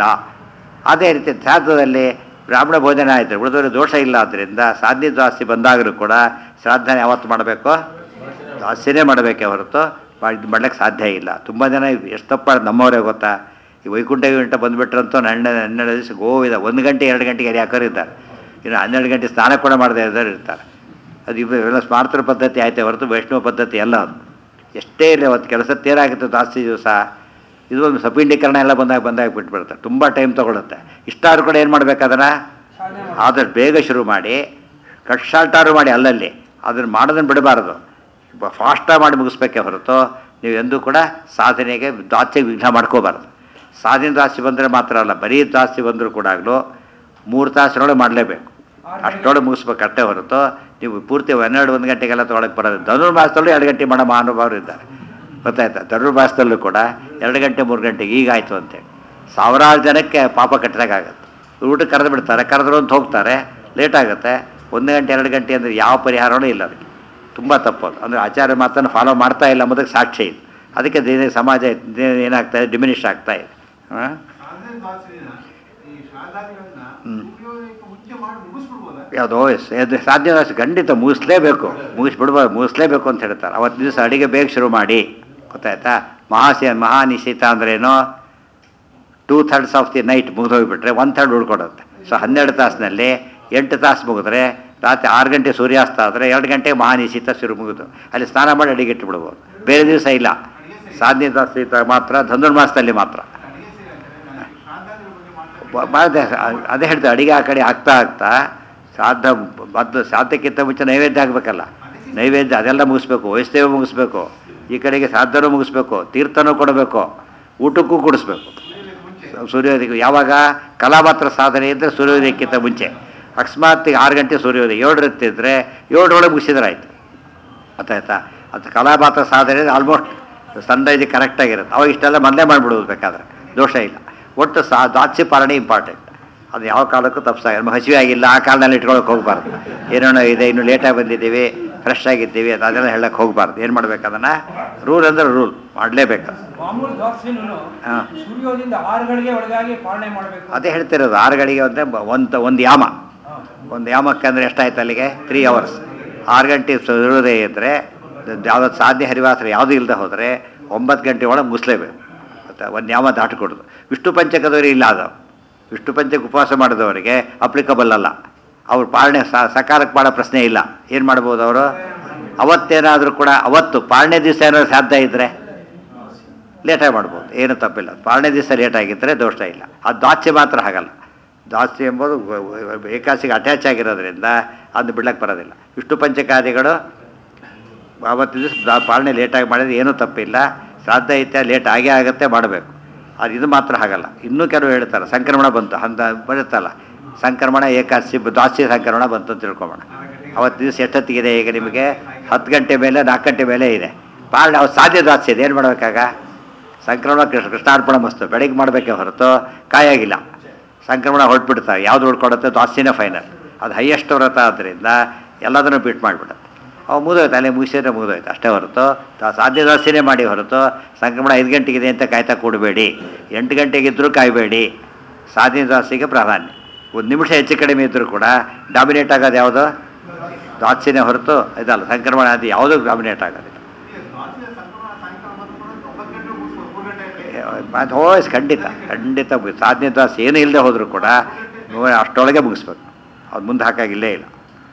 ಅದೇ ರೀತಿ ಶ್ರಾದ್ದದಲ್ಲಿ ಬ್ರಾಹ್ಮಣ ಭೋಜನ ಆಯಿತು ಉಳಿದವರಿಗೆ ದೋಷ ಇಲ್ಲ ಆದ್ದರಿಂದ ಸಾಧ್ಯ ಜಾಸ್ತಿ ಬಂದಾಗಲೂ ಕೂಡ ಶ್ರಾದ್ದನ ಯಾವತ್ತು ಮಾಡಬೇಕು ಜಾಸ್ತಿನೇ ಮಾಡಬೇಕೇ ಹೊರತು ಇದು ಮಾಡ್ಲಿಕ್ಕೆ ಸಾಧ್ಯ ಇಲ್ಲ ತುಂಬ ಜನ ಎಷ್ಟು ತಪ್ಪ ನಮ್ಮವರೇ ಗೊತ್ತಾ ಈ ವೈಕುಂಠ ಗಂಟ ಬಂದುಬಿಟ್ರಂತೂ ಹನ್ನೆರಡು ಹನ್ನೆರಡು ದಿವಸ ಗೋವಿದ ಒಂದು ಗಂಟೆ ಎರಡು ಗಂಟೆಗೆ ಯಾರು ಹಾಕೋರು ಇದ್ದಾರೆ ಇನ್ನು ಹನ್ನೆರಡು ಗಂಟೆ ಸ್ನಾನ ಕೂಡ ಮಾಡದೇ ಇದ್ದಾರೆ ಇರ್ತಾರೆ ಅದು ಇವು ಇವೆಲ್ಲ ಸ್ಮಾರ್ತೃ ಪದ್ಧತಿ ಆಯ್ತೆ ಹೊರತು ವೈಷ್ಣವ ಪದ್ಧತಿ ಅಲ್ಲ ಅದು ಎಷ್ಟೇ ಇಲ್ಲ ಅವತ್ತು ಕೆಲಸ ತೇರಾಗುತ್ತೆ ಜಾಸ್ತಿ ದಿವಸ ಇದು ಒಂದು ಸಪೀಂಡೀಕರಣ ಎಲ್ಲ ಬಂದಾಗ ಬಂದಾಗ ಬಿಟ್ಬಿಡುತ್ತೆ ತುಂಬ ಟೈಮ್ ತೊಗೊಳುತ್ತೆ ಇಷ್ಟಾದ್ರೂ ಕೂಡ ಏನು ಮಾಡ್ಬೇಕು ಅದನ್ನು ಆದಷ್ಟು ಬೇಗ ಶುರು ಮಾಡಿ ಕಟ್ ಶಾರ್ಟಾರು ಮಾಡಿ ಅಲ್ಲಲ್ಲಿ ಅದನ್ನು ಮಾಡೋದನ್ನು ಬಿಡಬಾರ್ದು ಫಾಸ್ಟಾಗಿ ಮಾಡಿ ಮುಗಿಸ್ಬೇಕೇ ಹೊರತು ನೀವು ಎಂದೂ ಕೂಡ ಸಾಧನೆಗೆ ದಾಸ್ತಿಗೆ ವಿಘ್ನ ಮಾಡ್ಕೋಬಾರ್ದು ಸಾಧನೆ ಜಾಸ್ತಿ ಬಂದರೆ ಮಾತ್ರ ಅಲ್ಲ ಬರೀ ಜಾಸ್ತಿ ಬಂದರೂ ಕೂಡ ಆಗಲು ಮೂರು ತಾಸಿನೊಳಗೆ ಮಾಡಲೇಬೇಕು ಅಷ್ಟೊಳಗೆ ಮುಗಿಸ್ಬೇಕು ಅಷ್ಟೇ ಹೊರತು ನೀವು ಪೂರ್ತಿ ಹನ್ನೆರಡು ಒಂದು ಗಂಟೆಗೆಲ್ಲ ತೊಗೊಳಕ್ಕೆ ಬರೋದು ಧನುರ್ಮಾಸದಲ್ಲೂ ಎರಡು ಗಂಟೆ ಮಾಡೋ ಮಹಾನುಭಾವರು ಇದ್ದಾರೆ ಗೊತ್ತಾಯ್ತಾ ಧನುರ್ಮಾಸದಲ್ಲೂ ಕೂಡ ಎರಡು ಗಂಟೆ ಮೂರು ಗಂಟೆಗೆ ಈಗ ಆಯಿತು ಅಂತೇಳಿ ಸಾವಿರಾರು ಜನಕ್ಕೆ ಪಾಪ ಕಟ್ಟಿದಾಗುತ್ತೆ ಊಟಕ್ಕೆ ಕರೆದು ಬಿಡ್ತಾರೆ ಕರೆದ್ರು ಅಂತ ಹೋಗ್ತಾರೆ ಲೇಟ್ ಆಗುತ್ತೆ ಒಂದು ಗಂಟೆ ಎರಡು ಗಂಟೆ ಅಂದರೆ ಯಾವ ಪರಿಹಾರವೂ ಇಲ್ಲ ಅದಕ್ಕೆ ತುಂಬ ತಪ್ಪದು ಅಂದರೆ ಆಚಾರ್ಯ ಮಾತನ್ನು ಫಾಲೋ ಮಾಡ್ತಾ ಇಲ್ಲ ಅನ್ನೋದಕ್ಕೆ ಸಾಕ್ಷಿ ಇದು ಅದಕ್ಕೆ ದಿನ ಸಮಾಜ ದಿನ ಏನಾಗ್ತಾ ಇದೆ ಡಿಮಿನಿಷ್ ಆಗ್ತಾ ಇದೆ ಹಾಂ ಸಾಧನೆ ದಾಸರಿನ ಈ ಶಾಲಾದಿಗಳನ್ನ ಹ್ಮ್. ಸೂರ್ಯೋದಯಕ್ಕೆ ಮುಂಚೆ ಮಾಡಿ ಮುಗಿಸ್ಬಿಡ್ಬೋದಾ ಯಾವುದೋ ಅದು ಸಾಧ್ಯ ಖಂಡಿತ ಮುಗಿಸ್ಲೇಬೇಕು ಮುಗಿಸ್ಬಿಡ್ಬೋದು ಮುಗಿಸ್ಲೇಬೇಕು ಅಂತ ಹೇಳ್ತಾರೆ ಅವತ್ತು ದಿವಸ ಅಡಿಗೆ ಬೇಗ ಶುರು ಮಾಡಿ ಗೊತ್ತಾಯ್ತಾ ಮಹಾಶಯ ಮಹಾನಿಶಿತ ಅಂದ್ರೇನು two thirds of the night ಮುಗಿದೋಗ್ಬಿಟ್ರೆ ಒನ್ ಥರ್ಡ್ ಉಳ್ಕೊಡುತ್ತೆ ಸೊ ಹನ್ನೆರಡು ತಾಸಿನಲ್ಲಿ ಎಂಟು ತಾಸು ಮುಗಿದ್ರೆ ರಾತ್ರಿ ಆರು ಗಂಟೆ ಸೂರ್ಯಾಸ್ತ ಆದರೆ ಎರಡು ಗಂಟೆಗೆ ಮಹಾನಿಶಿತ ಶುರು ಮುಗಿದು ಅಲ್ಲಿ ಸ್ನಾನ ಮಾಡಿ ಅಡಿಗೆ ಇಟ್ಬಿಡ್ಬೋದು ಬೇರೆ ದಿವಸ ಇಲ್ಲ ಸಾಧನೆ ದಾಸ್ತಿ ಮಾತ್ರ ಧನುರ್ಮಾಸದಲ್ಲಿ ಮಾತ್ರ ಅಡಿಗೆ ಸೇರಿ ಅಂದ್ರೆ ಶಾಲಾದಿಗಳ ಬಗ್ಗೆ ಮಾತಾಡಿ ಬ- ಮಾಡಿದೆ ಅದೇ ಹೇಳ್ತಾರೆ ಅಡಿಗೆ ಆ ಕಡೆ ಆಗ್ತಾ ಆಗ್ತಾ ಶ್ರಾದ್ದ ಬದ್ದು ಶ್ರಾದ್ದಕ್ಕಿಂತ ಮುಂಚೆ ನೈವೇದ್ಯ ಆಗಬೇಕಲ್ಲ ನೈವೇದ್ಯ ಅದೆಲ್ಲ ಮುಗಿಸ್ಬೇಕು ವೈಷ್ಣವ ಮುಗಿಸ್ಬೇಕು ಈ ಕಡೆಗೆ ಶ್ರಾದ್ದನೂ ಮುಗಿಸ್ಬೇಕು ತೀರ್ಥನೂ ಕೊಡಬೇಕು ಊಟಕ್ಕೂ ಕೊಡಿಸ್ಬೇಕು ಸೂರ್ಯೋದಯ ಯಾವಾಗ ಕಲಾಮಾತ್ರ ಸಾಧನೆ ಇದ್ದರೆ ಸೂರ್ಯೋದಯಕ್ಕಿಂತ ಮುಂಚೆ ಅಕಸ್ಮಾತ್ ಈಗ ಆರು ಗಂಟೆ ಸೂರ್ಯೋದಯ ಏಳರತ್ತಿದ್ರೆ ಏಳರೊಳಗೆ ಮುಗಿಸಿದ್ರಾಯ್ತು ಗೊತ್ತಾಯ್ತಾ ಅದು ಕಲಾಮಾತ್ರ ಸಾಧನೆ ಆಲ್ಮೋಸ್ಟ್ ಸನ್ರೈಸ್ ಕರೆಕ್ಟಾಗಿರುತ್ತೆ ಅವಾಗ ಇಷ್ಟೆಲ್ಲ ಮೊದಲೇ ಮಾಡಿಬಿಡೋದು ಬೇಕಾದ್ರೆ ದೋಷ ಇಲ್ಲ ಒಟ್ಟು ಸಾ ದಾಸ್ಯ ಪಾಲನೆ ಇಂಪಾರ್ಟೆಂಟ್ ಅದು ಯಾವ ಕಾಲಕ್ಕೂ ತಪ್ಪಿಸಾಗ ನಮ್ಗೆ ಹಸಿವೆ ಆಗಿಲ್ಲ ಆ ಕಾಲದಲ್ಲಿ ಇಟ್ಕೊಳಕ್ಕೆ ಹೋಗಬಾರ್ದು ಏನೇನೋ ಇದೆ ಇನ್ನು ಲೇಟಾಗಿ ಬಂದಿದ್ದೀವಿ ಫ್ರೆಶ್ ಆಗಿದ್ದೀವಿ ಅದು ಅದೆಲ್ಲ ಹೇಳಕ್ಕೆ ಹೋಗಬಾರ್ದು ಏನು ಮಾಡ್ಬೇಕು ಅದನ್ನು ರೂಲ್ ಅಂದರೆ ರೂಲ್ ಮಾಡಲೇಬೇಕು ಮಾಮೂಲು ದ್ವಾಸಿನೂ ಹಾ. ಸೂರ್ಯೋದಯದಿಂದ ಆರು ಗಂಟೆಗೆ ಒಳಗಾಗಿ ಪಾಲನೆ ಮಾಡಬೇಕು ಅದೇ ಹೇಳ್ತಿರೋದು ಆರು ಗಂಟೆಗೆ ಅಂದರೆ ಒಂದು ಒಂದು ಯಾಮ ಒಂದು ಯಾಮಕ್ಕೆ ಅಂದರೆ ಎಷ್ಟಾಯ್ತು ಅಲ್ಲಿಗೆ ತ್ರೀ ಅವರ್ಸ್ ಆರು ಗಂಟೆ ಸೂರ್ಯೋದಯ ಇದ್ದರೆ ಯಾವ್ದು ಸಾಧ್ಯ ಹರಿವಾಸರ ಯಾವುದೂ ಇಲ್ಲದೆ ಹೋದರೆ ಒಂಬತ್ತು ಗಂಟೆ ಒಳಗೆ ಮುಸ್ಲೇಬೇಕು ಗೊತ್ತಾ ಒಂದು ಯಾಮ ದಾಟಿಕೊಡೋದು ವಿಷ್ಣು ಪಂಚಕದವರಿಗೆ ಇಲ್ಲ ಅದು ವಿಷ್ಣು ಪಂಚಕ ಉಪವಾಸ ಮಾಡಿದವರಿಗೆ ಅಪ್ಲಿಕಬಲ್ ಅಲ್ಲ ಅವ್ರು ಪಾಲನೆ ಸ- ಸಕಾಲಕ್ಕೆ ಮಾಡೋ ಪ್ರಶ್ನೆ ಇಲ್ಲ ಏನು ಮಾಡ್ಬೋದು ಅವರು ಅವತ್ತೇನಾದರೂ ಕೂಡ ಅವತ್ತು ಪಾಲನೆ ದಿವಸ ಏನಾದ್ರು ಸಾಧ್ಯ ಇದ್ದರೆ ಲೇಟಾಗಿ ಮಾಡ್ಬೋದು ಏನು ತಪ್ಪಿಲ್ಲ ಪಾಲನೆ ದಿವಸ ಲೇಟ್ ಆಗಿದ್ದರೆ ದೋಷ ಇಲ್ಲ ಅದು ದಾಚೆ ಮಾತ್ರ ಹಾಗಲ್ಲ ದಾಸ್ತಿ ಎಂಬುದು ವ- ವ- ಏಕಾಸಿಗೆ ಅಟ್ಯಾಚ್ ಆಗಿರೋದ್ರಿಂದ ಅದು ಬಿಡ್ಲಕ್ಕೆ ಬರೋದಿಲ್ಲ ವಿಷ್ಣು ಪಂಚಕಾದಿಗಳು ಆವತ್ತು ದಿವಸ ಪಾಲನೆ ಲೇಟಾಗಿ ಮಾಡಿದ್ರೆ ಏನೂ ತಪ್ಪಿಲ್ಲ ಶ್ರಾದ್ದ ಇತ್ಯ ಲೇಟ್ ಆಗೇ ಆಗುತ್ತೆ ಮಾಡಬೇಕು ಅದು ಇದು ಮಾತ್ರ ಹಾಗಲ್ಲ ಇನ್ನೂ ಕೆಲವು ಹೇಳ್ತಾರೆ ಸಂಕ್ರಮಣ ಬಂತು ಅಂತ ಬರುತ್ತಲ್ಲ ಸಂಕ್ರಮಣ ಏಕಾದಶಿ ದ್ವಾಸಿ ಸಂಕ್ರಮಣ ಬಂತು ಅಂತ ತಿಳ್ಕೊಬೋಣ ಅವತ್ತು ದಿವಸ ಎಷ್ಟೊತ್ತಿಗಿದೆ ಈಗ ನಿಮಗೆ ಹತ್ತು ಗಂಟೆ ಮೇಲೆ ನಾಲ್ಕು ಗಂಟೆ ಮೇಲೆ ಇದೆ ಪಾಲನೆ ಅವ್ರು ಸಾಧ್ಯ ದ್ವಾಸಿ ಇದೆ ಏನು ಮಾಡಬೇಕಾಗ ಸಂಕ್ರಮಣ ಕೃಷ್ಣ ಕೃಷ್ಣಾರ್ಪಣ ಮಸ್ತು ಬೆಳಗ್ಗೆ ಮಾಡಬೇಕೇ ಹೊರತು ಕಾಯಾಗಿಲ್ಲ ಸಂಕ್ರಮಣ ಹೊರಟ್ಬಿಡ್ತಾರೆ ಯಾವ್ದು ಉಳ್ಕೊಡುತ್ತೆ ದ್ವಾಸಿನೇ ಫೈನಲ್ ಅದು ಹೈಯೆಸ್ಟ್ ವ್ರತ ಆದ್ದರಿಂದ ಎಲ್ಲದನ್ನೂ ಬೀಟ್ ಮಾಡಿಬಿಡುತ್ತೆ ಅವು ಮುಗಿದೋಯ್ತು ಅಲ್ಲೇ ಮುಗಿಸಿದ್ರೆ ಮುಗಿದೋಯ್ತು ಅಷ್ಟೇ ಹೊರತು ತಾ- ಸಾಧ್ಯ ದಾಸ್ಯನೇ ಮಾಡಿ ಹೊರತು ಸಂಕ್ರಮಣ ಐದು ಗಂಟೆಗಿದೆ ಅಂತ ಕಾಯ್ತಾ ಕೂಡಬೇಡಿ ಎಂಟು ಗಂಟೆಗಿದ್ದರೂ ಕಾಯಬೇಡಿ ಸಾಧ್ಯ ದಾಸಿಗೆ ಪ್ರಾಧಾನ್ಯ ಒಂದು ನಿಮಿಷ ಹೆಚ್ಚು ಕಡಿಮೆ ಇದ್ದರೂ ಕೂಡ ಡಾಮಿನೇಟ್ ಆಗೋದು ಯಾವುದು ದಾಸ್ಯನೇ ಹೊರತು ಇದಲ್ಲ ಸಂಕ್ರಮಣ ಅದು ಯಾವುದೂ ಡಾಮಿನೇಟ್ ಆಗೋದಿಲ್ಲ ಈಗ ದ್ವಾದಶಿ ಸಂಕ್ರಮಣ ಸಾಯಂಕಾಲ ಬಂದು ಕೂಡ ಒಂಬತ್ತು ಗಂಟೆ ಮುಗಿಸ್ಬೋದು ಮೂರು ಗಂಟೆ ಆಯ್ತು. ಮತ್ತು ಹೋಯ್ಸ್ ಖಂಡಿತ ಖಂಡಿತ ಮುಗಿ- ಸಾಧನೆ ದಾಸ ಏನೂ ಇಲ್ಲದೆ ಹೋದರೂ ಕೂಡ ನೀವು ಅಷ್ಟರೊಳಗೆ ಮುಗಿಸ್ಬೇಕು ಅದು ಮುಂದೆ ಹಾಕಾಗಿಲ್ಲೇ ಇಲ್ಲ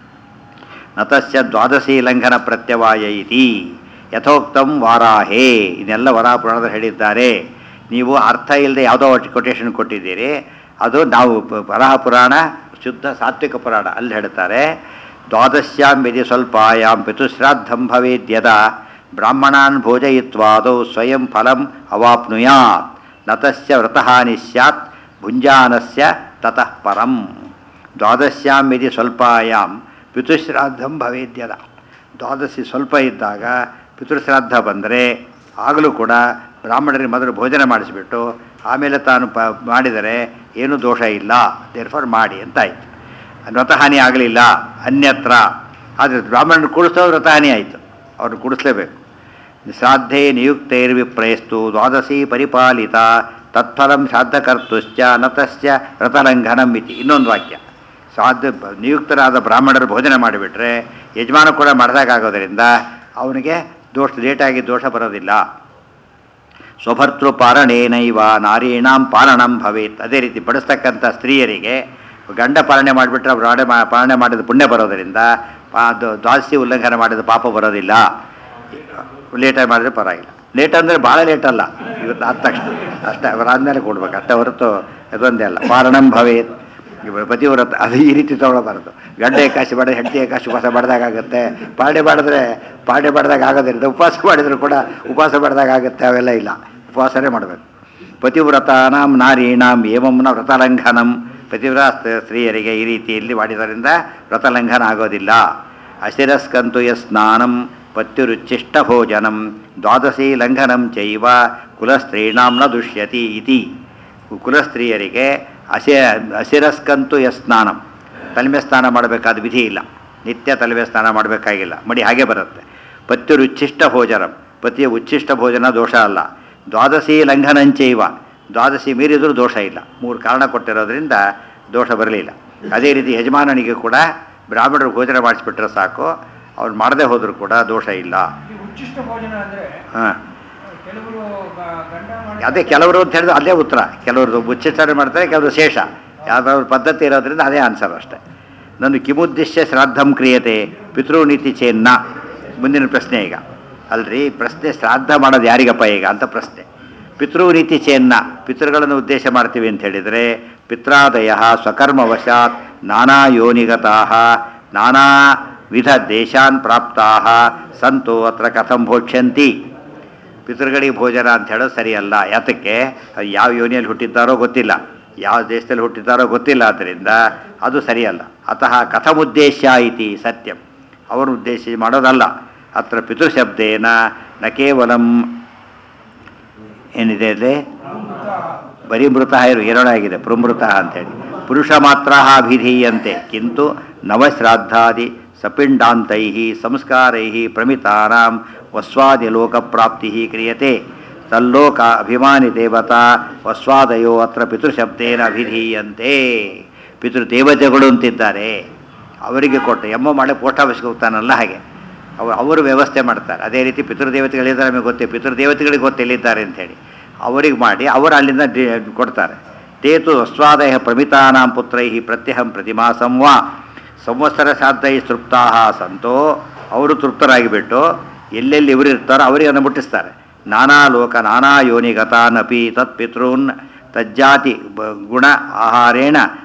ನತಸ್ಯ ದ್ವಾದಶಿ ಲಂಘನ ಪ್ರತ್ಯವಾಯ ಇತಿ ಯಥೋಕ್ತಂ ವಾರಾಹೇ ಇದನ್ನೆಲ್ಲ ವರಾಹ ಪುರಾಣದಲ್ಲಿ ಹೇಳಿದ್ದಾರೆ ನೀವು ಅರ್ಥ ಇಲ್ಲದೆ ಯಾವುದೋ ಕೊಟೇಶನ್ ಕೊಟ್ಟಿದ್ದೀರಿ ಅದು ನಾವು ಪ- ವರಾಹ ಪುರಾಣ ಶುದ್ಧ ಸಾತ್ವಿಕ ಪುರಾಣ ಅಲ್ಲಿ ಹೇಳ್ತಾರೆ ದ್ವಾದಶ್ಯಾಂ ಯದಿ ಸ್ವಲ್ಪಾಯಾಂ ಪಿತುಶ್ರಾದ್ದಂ ಭವೇದ್ಯದ ಬ್ರಾಹ್ಮಣಾನ್ ಭೋಜಯಿತ್ವಾದೌ ಸ್ವಯಂ ಫಲಂ ಅವಾಪ್ನುಯಾತ್ ನತಸ್ಯ ವ್ರತಹಾನಿ ಸ್ಯಾತ್ ಭುಂಜಾನಸ್ಯ ತತಃ ಪರಂ ದ್ವಾದಶ್ಯಾಂ ಯದಿ ಸ್ವಲ್ಪಾಯಾಂ ಪಿತುಶ್ರಾದ್ದಂ ಭವೇದ್ಯದ ದ್ವಾದಶಿ ಸ್ವಲ್ಪ ಇದ್ದಾಗ ಪಿತೃಶ್ರಾದ್ದ ಬಂದರೆ ಆಗಲೂ ಕೂಡ ಬ್ರಾಹ್ಮಣರಿಗೆ ಮೊದಲು ಭೋಜನ ಮಾಡಿಸಿಬಿಟ್ಟು ಆಮೇಲೆ ತಾನು ಪ ಮಾಡಿದರೆ ಏನೂ ದೋಷ ಇಲ್ಲ ದೇರ್ಫಾರ್ ಮಾಡಿ ಅಂತಾಯಿತು ವ್ರತಹಾನಿ ಆಗಲಿಲ್ಲ ಅನ್ಯತ್ರ ಆದರೆ ಬ್ರಾಹ್ಮಣನ ಕೂಡಿಸೋ ವ್ರತಹಾನಿ ಆಯಿತು ಅವ್ರನ್ನ ಕೂಡಿಸ್ಲೇಬೇಕು ಶ್ರಾದ್ಧೆ ನಿಯುಕ್ತೈರ್ವಿಪ್ರಯಸ್ತು ದ್ವಾದಶಿ ಪರಿಪಾಲಿತ ತತ್ಫಲಂ ಶ್ರಾದ್ದಕರ್ತುಶ್ಚ ನತಶ್ಚ ವ್ರತಲಂಘನಂ ಇತಿ ಇನ್ನೊಂದು ವಾಕ್ಯ ಶ್ರಾದ್ದ ನಿಯುಕ್ತರಾದ ಬ್ರಾಹ್ಮಣರು ಭೋಜನ ಮಾಡಿಬಿಟ್ರೆ ಯಜಮಾನ ಕೂಡ ಮಾಡಿದಾಗೋದ್ರಿಂದ ಅವನಿಗೆ ದೋಷ ಲೇಟಾಗಿ ದೋಷ ಬರೋದಿಲ್ಲ ಸ್ವಭರ್ತೃ ಪಾಲನೇನೈವ ನಾರೀಣಾಂ ಪಾಲನಂ ಭವೇತ್ ಅದೇ ರೀತಿ ಬಡಿಸ್ತಕ್ಕಂಥ ಸ್ತ್ರೀಯರಿಗೆ ಗಂಡ ಪಾಲನೆ ಮಾಡಿಬಿಟ್ರೆ ಅವ್ರು ಪಾಲನೆ ಮಾ ಪಾಲನೆ ಮಾಡಿದ ಪುಣ್ಯ ಬರೋದರಿಂದ ಪಾ- ಅದು ದ್ವಾದಶಿ ಉಲ್ಲಂಘನೆ ಮಾಡಿದ ಪಾಪ ಬರೋದಿಲ್ಲ ಲೇಟಾಗಿ ಮಾಡಿದ್ರೆ ಪರವಾಗಿಲ್ಲ ಲೇಟ್ ಅಂದರೆ ಭಾಳ ಲೇಟ್ ಅಲ್ಲ ಇವತ್ತು ಆದ ತಕ್ಷಣ ಅಷ್ಟೇ ಅವ್ರು ಆದಮೇಲೆ ಕೊಡ್ಬೇಕು ಅಷ್ಟೇ ಹೊರತು ಅದೊಂದೇ ಅಲ್ಲ ಪಾಲನಂ ಭವೇತ್ ಇವ ಪತಿವ್ರತ ಅದು ಈ ರೀತಿ ತೊಗೊಳಬಾರ್ದು ಗಂಡ ಏಕಾಶಿ ಮಾಡಿದ್ರೆ ಹೆಂಡತಿ ಏಕಾಶಿ ಉಪವಾಸ ಮಾಡಿದಾಗ ಆಗುತ್ತೆ ಪಾಡ್ಯ ಮಾಡಿದ್ರೆ ಪಾಡ್ಯ ಮಾಡಿದಾಗ ಆಗೋದಿಲ್ಲ ಉಪವಾಸ ಮಾಡಿದ್ರು ಕೂಡ ಉಪವಾಸ ಮಾಡಿದಾಗ ಆಗುತ್ತೆ ಅವೆಲ್ಲ ಇಲ್ಲ ಉಪವಾಸನೇ ಮಾಡಬೇಕು ಪತಿವ್ರತಾನಾಂ ನಾರೀಣಾಂ ಏಮಂನ ವ್ರತಲಂಘನಂ ಪತಿವ್ರತ ಸ್ತ್ರೀಯರಿಗೆ ಈ ರೀತಿಯಲ್ಲಿ ಮಾಡಿದ್ದರಿಂದ ವ್ರತಲಂಘನ ಆಗೋದಿಲ್ಲ ಅಶಿರಸ್ಕಂತು ಯ ಸ್ನಾನಂ ಪತ್ಯುರುಚ್ಚಿಷ್ಟ ಭೋಜನಂ ದ್ವಾದಶಿ ಲಂಘನಂ ಚೈವ ಕುಲಸ್ತ್ರೀಣಾಂ ನ ದುಷ್ಯತಿ ಇತಿ ಕುಲಸ್ತ್ರೀಯರಿಗೆ ಅಶೆ ಅಶಿರಸ್ಕಂತು ಯ ಸ್ನಾನಂ ತಲೆಮೆ ಸ್ನಾನ ಮಾಡಬೇಕಾದ ವಿಧಿ ಇಲ್ಲ ನಿತ್ಯ ತಲೆಮೆ ಸ್ನಾನ ಮಾಡಬೇಕಾಗಿಲ್ಲ ಮಡಿ ಹಾಗೆ ಬರುತ್ತೆ ಪತ್ಯುರು ಉಚ್ಚಿಷ್ಟ ಭೋಜನಂ ಪತಿಯ ಉಚ್ಚಿಷ್ಟ ಭೋಜನ ದೋಷ ಅಲ್ಲ ದ್ವಾದಶಿ ಲಂಘನಂಚೈವ ದ್ವಾದಶಿ ಮೀರಿದರೂ ದೋಷ ಇಲ್ಲ ಮೂರು ಕಾರಣ ಕೊಟ್ಟಿರೋದ್ರಿಂದ ದೋಷ ಬರಲಿಲ್ಲ ಅದೇ ರೀತಿ ಯಜಮಾನನಿಗೆ ಕೂಡ ಬ್ರಾಹ್ಮಣರು ಭೋಜನ ಮಾಡಿಸ್ಬಿಟ್ರೆ ಸಾಕು ಅವ್ರು ಮಾಡದೇ ಹೋದರೂ ಕೂಡ ದೋಷ ಇಲ್ಲ ಈ ಉಚ್ಚಿಷ್ಟ ಭೋಜನ ಅಂದ್ರೆ ಹಾಂ ಕೆಲವರು ಗ- ಗಂಡ ಮಾಡಿ ಅದೇ ಕೆಲವರು ಅಂತ ಹೇಳಿದ್ರೆ ಅದೇ ಉತ್ತರ ಕೆಲವರು ಉಚ್ಚಿಷ್ಟಾರ ಮಾಡ್ತಾರೆ ಕೆಲವರು ಶೇಷ ಯಾವ್ದಾದ್ರು ಪದ್ಧತಿ ಇರೋದ್ರಿಂದ ಅದೇ ಆನ್ಸರ್ ಅಷ್ಟೇ ನನ್ನ ಕಿಮುದ್ದೇಶ್ಯ ಶ್ರಾದ್ದಂ ಕ್ರಿಯತೆ ಪಿತೃನೀತಿ ಚೇನ್ನ ಮುಂದಿನ ಪ್ರಶ್ನೆ ಈಗ ಅಲ್ರಿ ಪ್ರಶ್ನೆ ಶ್ರಾದ್ದ ಮಾಡೋದು ಯಾರಿಗಪ್ಪ ಈಗ ಅಂತ ಪ್ರಶ್ನೆ ಪಿತೃನೀತಿ ಚೇನ್ನ ಪಿತೃಗಳನ್ನು ಉದ್ದೇಶ ಮಾಡ್ತೀವಿ ಅಂತ ಹೇಳಿದರೆ ಪಿತ್ರಾದಯ ಸ್ವಕರ್ಮವಶಾತ್ ನಾನಾ ಯೋನಿಗತಾ ನಾನಾ ವಿಧ ದೇಶಾನ್ ಪ್ರಾಪ್ತಾ ಸಂತು ಅತ್ರ ಕಥಂ ಭೋಕ್ಷ್ಯಂತಿ ಪಿತೃಗಳಿಗೆ ಭೋಜನ ಅಂತ ಹೇಳೋದು ಸರಿಯಲ್ಲ ಯಾತಕ್ಕೆ ಅದು ಯಾವ ಯೋನಿಯಲ್ಲಿ ಹುಟ್ಟಿದ್ದಾರೋ ಗೊತ್ತಿಲ್ಲ ಯಾವ ದೇಶದಲ್ಲಿ ಹುಟ್ಟಿದ್ದಾರೋ ಗೊತ್ತಿಲ್ಲ ಆದ್ದರಿಂದ ಅದು ಸರಿಯಲ್ಲ ಅತಃ ಕಥಮುದ್ದೇಶ ಇತಿ ಸತ್ಯಂ ಅವರು ಉದ್ದೇಶ ಮಾಡೋದಲ್ಲ ಅತ್ರ ಪಿತೃಶಬ್ದೇನ ನ ಕೇವಲಂ ಏನಿದೆ ಅಲ್ಲಿ ಬರೀ ಮೃತ ಇರು ಎರಡಾಗಿದೆ ಪೃಮೃತ ಅಂತೇಳಿ ಪುರುಷ ಮಾತ್ರ ಅಭಿಧೀಯಂತೆ ಕಿಂತು ನವಶ್ರಾದ್ದಾದಿ ಸಪಿಂಡಾಂತೈ ಸಂಸ್ಕಾರೈ ಪ್ರಮಿತಾನಾಂ ವಸ್ವಾದಿ ಲೋಕಪ್ರಾಪ್ತಿ ಕ್ರಿಯತೆ ತಲ್ಲೋಕ ಅಭಿಮಾನಿ ದೇವತಾ ವಸ್ವಾದಯೋ ಅತ್ರ ಪಿತೃಶಬ್ದೇನ ಅಭಿಧೀಯಂತೆ ಪಿತೃದೇವತೆಗಳು ಅಂತಿದ್ದಾರೆ ಅವರಿಗೆ ಕೊಟ್ಟು ಎಮ್ಮ ಮಾಡಿ ಪೋಸ್ಟ್ ಆಫೀಸ್ಗೆ ಹೋಗ್ತಾನಲ್ಲ ಹಾಗೆ ಅವರು ಅವರು ವ್ಯವಸ್ಥೆ ಮಾಡ್ತಾರೆ ಅದೇ ರೀತಿ ಪಿತೃದೇವತೆಗಳಿದ್ದಾರೆ ನಮಗೆ ಗೊತ್ತೇ ಪಿತೃದೇವತೆಗಳಿಗೆ ಗೊತ್ತು ಎಲ್ಲಿದ್ದಾರೆ ಅಂಥೇಳಿ ಅವರಿಗೆ ಮಾಡಿ ಅವರು ಅಲ್ಲಿಂದ ಡಿ- ಕೊಡ್ತಾರೆ ತೇತು ವಸ್ವಾದಯ ಪ್ರಮಿತಾನಾಂ ಪುತ್ರೈ ಪ್ರತ್ಯಹಂ ಪ್ರತಿಮಾಸಂ ವಾ ಸಂವತ್ಸರ ಸಾಧೈ ತೃಪ್ತಾ ಸಂತೋ ಅವರು ತೃಪ್ತರಾಗಿಬಿಟ್ಟು ಎಲ್ಲೆಲ್ಲಿ ಇವರು ಇರ್ತಾರೋ ಅವರಿಗೆ ಅದನ್ನು ಮುಟ್ಟಿಸ್ತಾರೆ ನಾನಾ ಲೋಕ ನಾನಾ ಯೋನಿಗತಾನಪಿ ತತ್ ಪಿತॄನ್ ತಜ್ಜಾತಿ ಬ- ಗುಣ ಆಹಾರೇಣ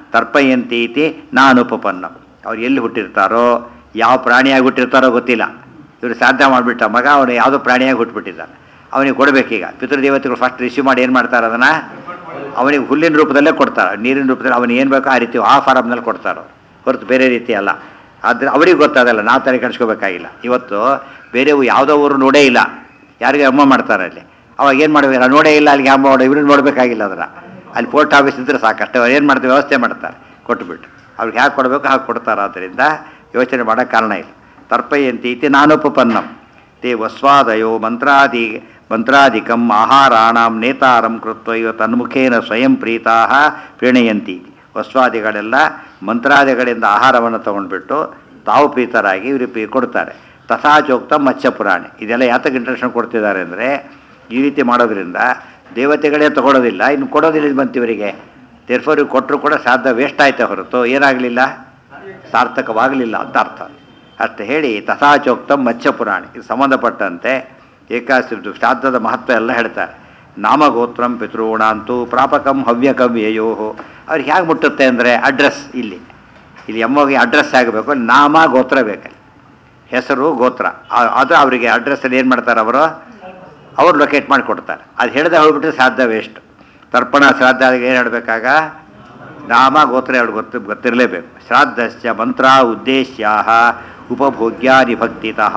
ತರ್ಪಯಂತಿ ಇತಿ ನಾನುಪಪನ್ನ ಅವ್ರು ಎಲ್ಲಿ ಹುಟ್ಟಿರ್ತಾರೋ ಯಾವ ಪ್ರಾಣಿಯಾಗಿ ಹುಟ್ಟಿರ್ತಾರೋ ಗೊತ್ತಿಲ್ಲ ಇವರು ಶ್ರಾದ್ದ ಮಾಡಿಬಿಟ್ಟ ಮಗ ಅವನು ಯಾವುದೋ ಪ್ರಾಣಿಯಾಗಿ ಹುಟ್ಟುಬಿಟ್ಟಿದ್ದಾನೆ ಅವನಿಗೆ ಕೊಡಬೇಕೀಗ ಪಿತೃದೇವತೆಗಳು ಫಸ್ಟ್ ರಿಸೀವ್ ಮಾಡಿ ಏನು ಮಾಡ್ತಾರೆ ಅದನ್ನು ಅವನಿಗೆ ಹುಲ್ಲಿನ ರೂಪದಲ್ಲೇ ಕೊಡ್ತಾರೆ ನೀರಿನ ರೂಪದಲ್ಲಿ ಅವನಿಗೆ ಏನು ಬೇಕೋ ಆ ರೀತಿ ಆ ಫಾರಮ್ನಲ್ಲಿ ಕೊಡ್ತಾರೆ ಹೊರತು ಬೇರೆ ರೀತಿ ಅಲ್ಲ ಆದರೆ ಅವ್ರಿಗೆ ಗೊತ್ತಾದಲ್ಲ ನಾವು ತಲೆ ಕೆಡಿಸ್ಕೋಬೇಕಾಗಿಲ್ಲ ಇವತ್ತು ಬೇರೆವು ಯಾವುದೋ ಊರು ನೋಡೇ ಇಲ್ಲ ಯಾರಿಗೆ ಅಮ್ಮ ಮಾಡ್ತಾರೆ ಅಲ್ಲಿ ಅವಾಗ ಏನು ಮಾಡಬೇಕು ನಾವು ನೋಡೇ ಇಲ್ಲ ಅಲ್ಲಿಗೆ ಅಮ್ಮ ಮಾಡೋ ಇವ್ರನ್ನ ನೋಡಬೇಕಾಗಿಲ್ಲ ಅದರ ಅಲ್ಲಿ ಪೋಸ್ಟ್ ಆಫೀಸ್ ಇದ್ದರೆ ಸಾಕಷ್ಟೇ ಅವ್ರು ಏನು ಮಾಡ್ತಾರೆ ವ್ಯವಸ್ಥೆ ಮಾಡ್ತಾರೆ ಕೊಟ್ಬಿಟ್ಟು ಅವ್ರಿಗೆ ಹ್ಯಾಕೆ ಕೊಡಬೇಕು ಹಾಗೆ ಕೊಡ್ತಾರೆ ಆದ್ದರಿಂದ ಯೋಚನೆ ಮಾಡೋಕ್ಕೆ ಕಾರಣ ಇಲ್ಲ ತರ್ಪಯಂತಿ ಇತಿ ನಾನುಪಪನ್ನಂ ತೇ ವಸ್ವಾದಯೋ ಮಂತ್ರಾದಿ ಮಂತ್ರಾದಿಕಂ ಆಹಾರಾಣಂ ನೇತಾರಂ ಕೃತ್ವ ಇವ ತನ್ಮುಖೇನ ಸ್ವಯಂ ಪ್ರೀತಾ ಪ್ರೀಣಯಂತಿ ವಸ್ವಾದಿಗಳೆಲ್ಲ ಮಂತ್ರಾದಿಗಳಿಂದ ಆಹಾರವನ್ನು ತಗೊಂಡ್ಬಿಟ್ಟು ತಾವು ಪ್ರೀತರಾಗಿ ಇವರು ಕೊಡ್ತಾರೆ ತಥಾಚೋಕ್ತ ಮತ್ಸ್ಯಪುರಾಣಿ ಇದೆಲ್ಲ ಯಾತಕ್ಕೆ ಇಂಟ್ರೆಕ್ಷನ್ ಕೊಡ್ತಿದ್ದಾರೆ ಅಂದರೆ ಈ ರೀತಿ ಮಾಡೋದ್ರಿಂದ ದೇವತೆಗಳೇ ತಗೊಳ್ಳೋದಿಲ್ಲ ಇನ್ನು ಕೊಡೋದಿಲ್ಲ ಬಂತು ಇವರಿಗೆ ತೆರ್ಫೋರಿಗೆ ಕೊಟ್ಟರು ಕೂಡ ಸಾಧ್ಯ ವೇಸ್ಟ್ ಆಯ್ತಾ ಹೊರತು ಏನಾಗಲಿಲ್ಲ ಸಾರ್ಥಕವಾಗಲಿಲ್ಲ ಅಂತ ಅರ್ಥ ಅಷ್ಟು ಹೇಳಿ ತಥಾಚೋಕ್ತ ಮತ್ಸ್ಯಪುರಾಣಿ ಇದು ಸಂಬಂಧಪಟ್ಟಂತೆ ಏಕಾಸಿ ಶ್ರಾದ್ದದ ಮಹತ್ವ ಎಲ್ಲ ಹೇಳ್ತಾರೆ ನಾಮಗೋತ್ರಂ ಪಿತೃಣಾಂತು ಪ್ರಾಪಕಂ ಹವ್ಯಕಂ ಯಯೋ ಅವ್ರಿಗೆ ಹೇಗೆ ಮುಟ್ಟುತ್ತೆ ಅಂದರೆ ಅಡ್ರೆಸ್ ಇಲ್ಲಿ ಇಲ್ಲಿ ಎಮ್ಮಗೆ ಅಡ್ರೆಸ್ ಆಗಬೇಕು ನಾಮ ಗೋತ್ರ ಬೇಕಲ್ಲಿ ಹೆಸರು ಗೋತ್ರ ಆ- ಅದು ಅವರಿಗೆ ಅಡ್ರೆಸ್ಸಲ್ಲಿ ಏನು ಮಾಡ್ತಾರೆ ಅವರು ಅವ್ರು ಲೊಕೇಟ್ ಮಾಡಿ ಕೊಡ್ತಾರೆ ಅದು ಹೇಳ್ದೆ ಹೋಗ್ಬಿಟ್ರೆ ಸಾಧ್ಯ ವೇಸ್ಟ್ ತರ್ಪಣ ಶ್ರಾದ್ದ ಏನು ಹೇಳಬೇಕಾಗ ನಾಮ ಗೋತ್ರ ಎರಡು ಗೊತ್ತು ಗೊತ್ತಿರಲೇಬೇಕು ಶ್ರಾದ್ದಶ್ಚ ಮಂತ್ರ ಉದ್ದೇಶ್ಯ ಉಪಭೋಗ್ಯಾನಿ ಭಕ್ತಿತಃ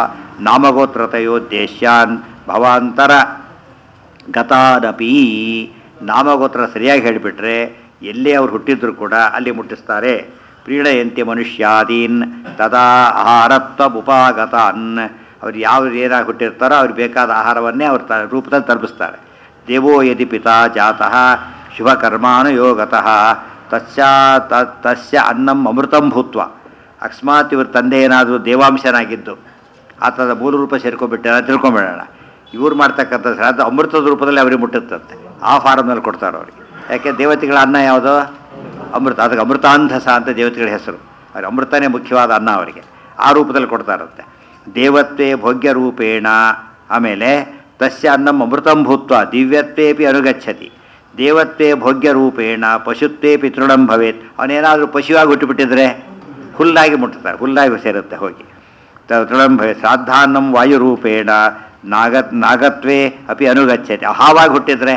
ನಾಮಗೋತ್ರತೆಯೋದ್ದೇಶ್ಯಾನ್ ಭವಾಂತರ ಗತಾನಪಿ ನಾಮಗೋತ್ರ ಸರಿಯಾಗಿ ಹೇಳಿಬಿಟ್ರೆ ಎಲ್ಲೇ ಅವ್ರು ಹುಟ್ಟಿದ್ರು ಕೂಡ ಅಲ್ಲಿ ಮುಟ್ಟಿಸ್ತಾರೆ ಪ್ರೀಣಯಂತಿ ಮನುಷ್ಯಾದೀನ್ ತದಾ ಆಹಾರತ್ವ ಉಪಾಗತಾನ್ ಅವ್ರು ಯಾವ ಏನಾಗಿ ಹುಟ್ಟಿರ್ತಾರೋ ಅವ್ರಿಗೆ ಬೇಕಾದ ಆಹಾರವನ್ನೇ ಅವ್ರ ತ ರೂಪದಲ್ಲಿ ತಲುಪಿಸ್ತಾರೆ ದೇವೋ ಯದಿ ಪಿತಾ ಜಾತಃ ಶುಭಕರ್ಮಾನುಯೋಗತಃ ತಸ್ಯ ತ- ತಸ್ಯ ಅನ್ನಂ ಅಮೃತಂ ಭೂತ್ವ ಅಕಸ್ಮಾತ್ ಇವ್ರ ತಂದೆ ಏನಾದರೂ ದೇವಾಂಶನಾಗಿದ್ದು ಆತನ ಮೂಲ ರೂಪ ಸೇರ್ಕೊಂಡ್ಬಿಟ್ಟಾರ ತಿಳ್ಕೊಂಬಿಡೋಣ ಇವ್ರು ಮಾಡ್ತಕ್ಕಂಥ ಶ್ರಾದ್ದ ಅಮೃತದ ರೂಪದಲ್ಲಿ ಅವ್ರಿಗೆ ಮುಟ್ಟುತ್ತಂತೆ ಆ ಫಾರಮ್ನಲ್ಲಿ ಕೊಡ್ತಾರೆ ಅವ್ರಿಗೆ ಯಾಕೆ ದೇವತೆಗಳ ಅನ್ನ ಯಾವುದು ಅಮೃತ ಅದಕ್ಕೆ ಅಮೃತಾಂಧಸ ಅಂತ ದೇವತೆಗಳ ಹೆಸರು ಅವ್ರಿಗೆ ಅಮೃತನೇ ಮುಖ್ಯವಾದ ಅನ್ನ ಅವರಿಗೆ ಆ ರೂಪದಲ್ಲಿ ಕೊಡ್ತಾರಂತೆ ದೇವತ್ವೇ ಭೋಗ್ಯ ರೂಪೇಣ ಆಮೇಲೆ ತಸ್ಯ ಅನ್ನಂ ಅಮೃತಂ ಭೂತ್ವ ದಿವ್ಯತ್ವೇಪಿ ಅನುಗಚ್ಚತಿ ದೇವತ್ವೇ ಭೋಗ್ಯ ರೂಪೇಣ ಪಶುತ್ವೇಪಿ ತೃಣಂ ಭವೇತ್ ಅವನೇನಾದರೂ ಪಶುವಾಗಿ ಹುಟ್ಟುಬಿಟ್ಟಿದ್ರೆ ಹುಲ್ಲಾಗಿ ಮುಟ್ಟುತ್ತಾರೆ ಹುಲ್ಲಾಗಿ ಸೇರುತ್ತೆ ಹೋಗಿ ತ- ತೃಣಂ ಭವೇತ್ ಶ್ರಾದ್ದಾನ್ನಂ ವಾಯುರೂಪೇಣ ನಾಗ ನಾಗತ್ವೇ ಅಪಿ ಅನುಗಚ್ಚತಿ ಹಾವಾಗಿ ಹುಟ್ಟಿದ್ರೆ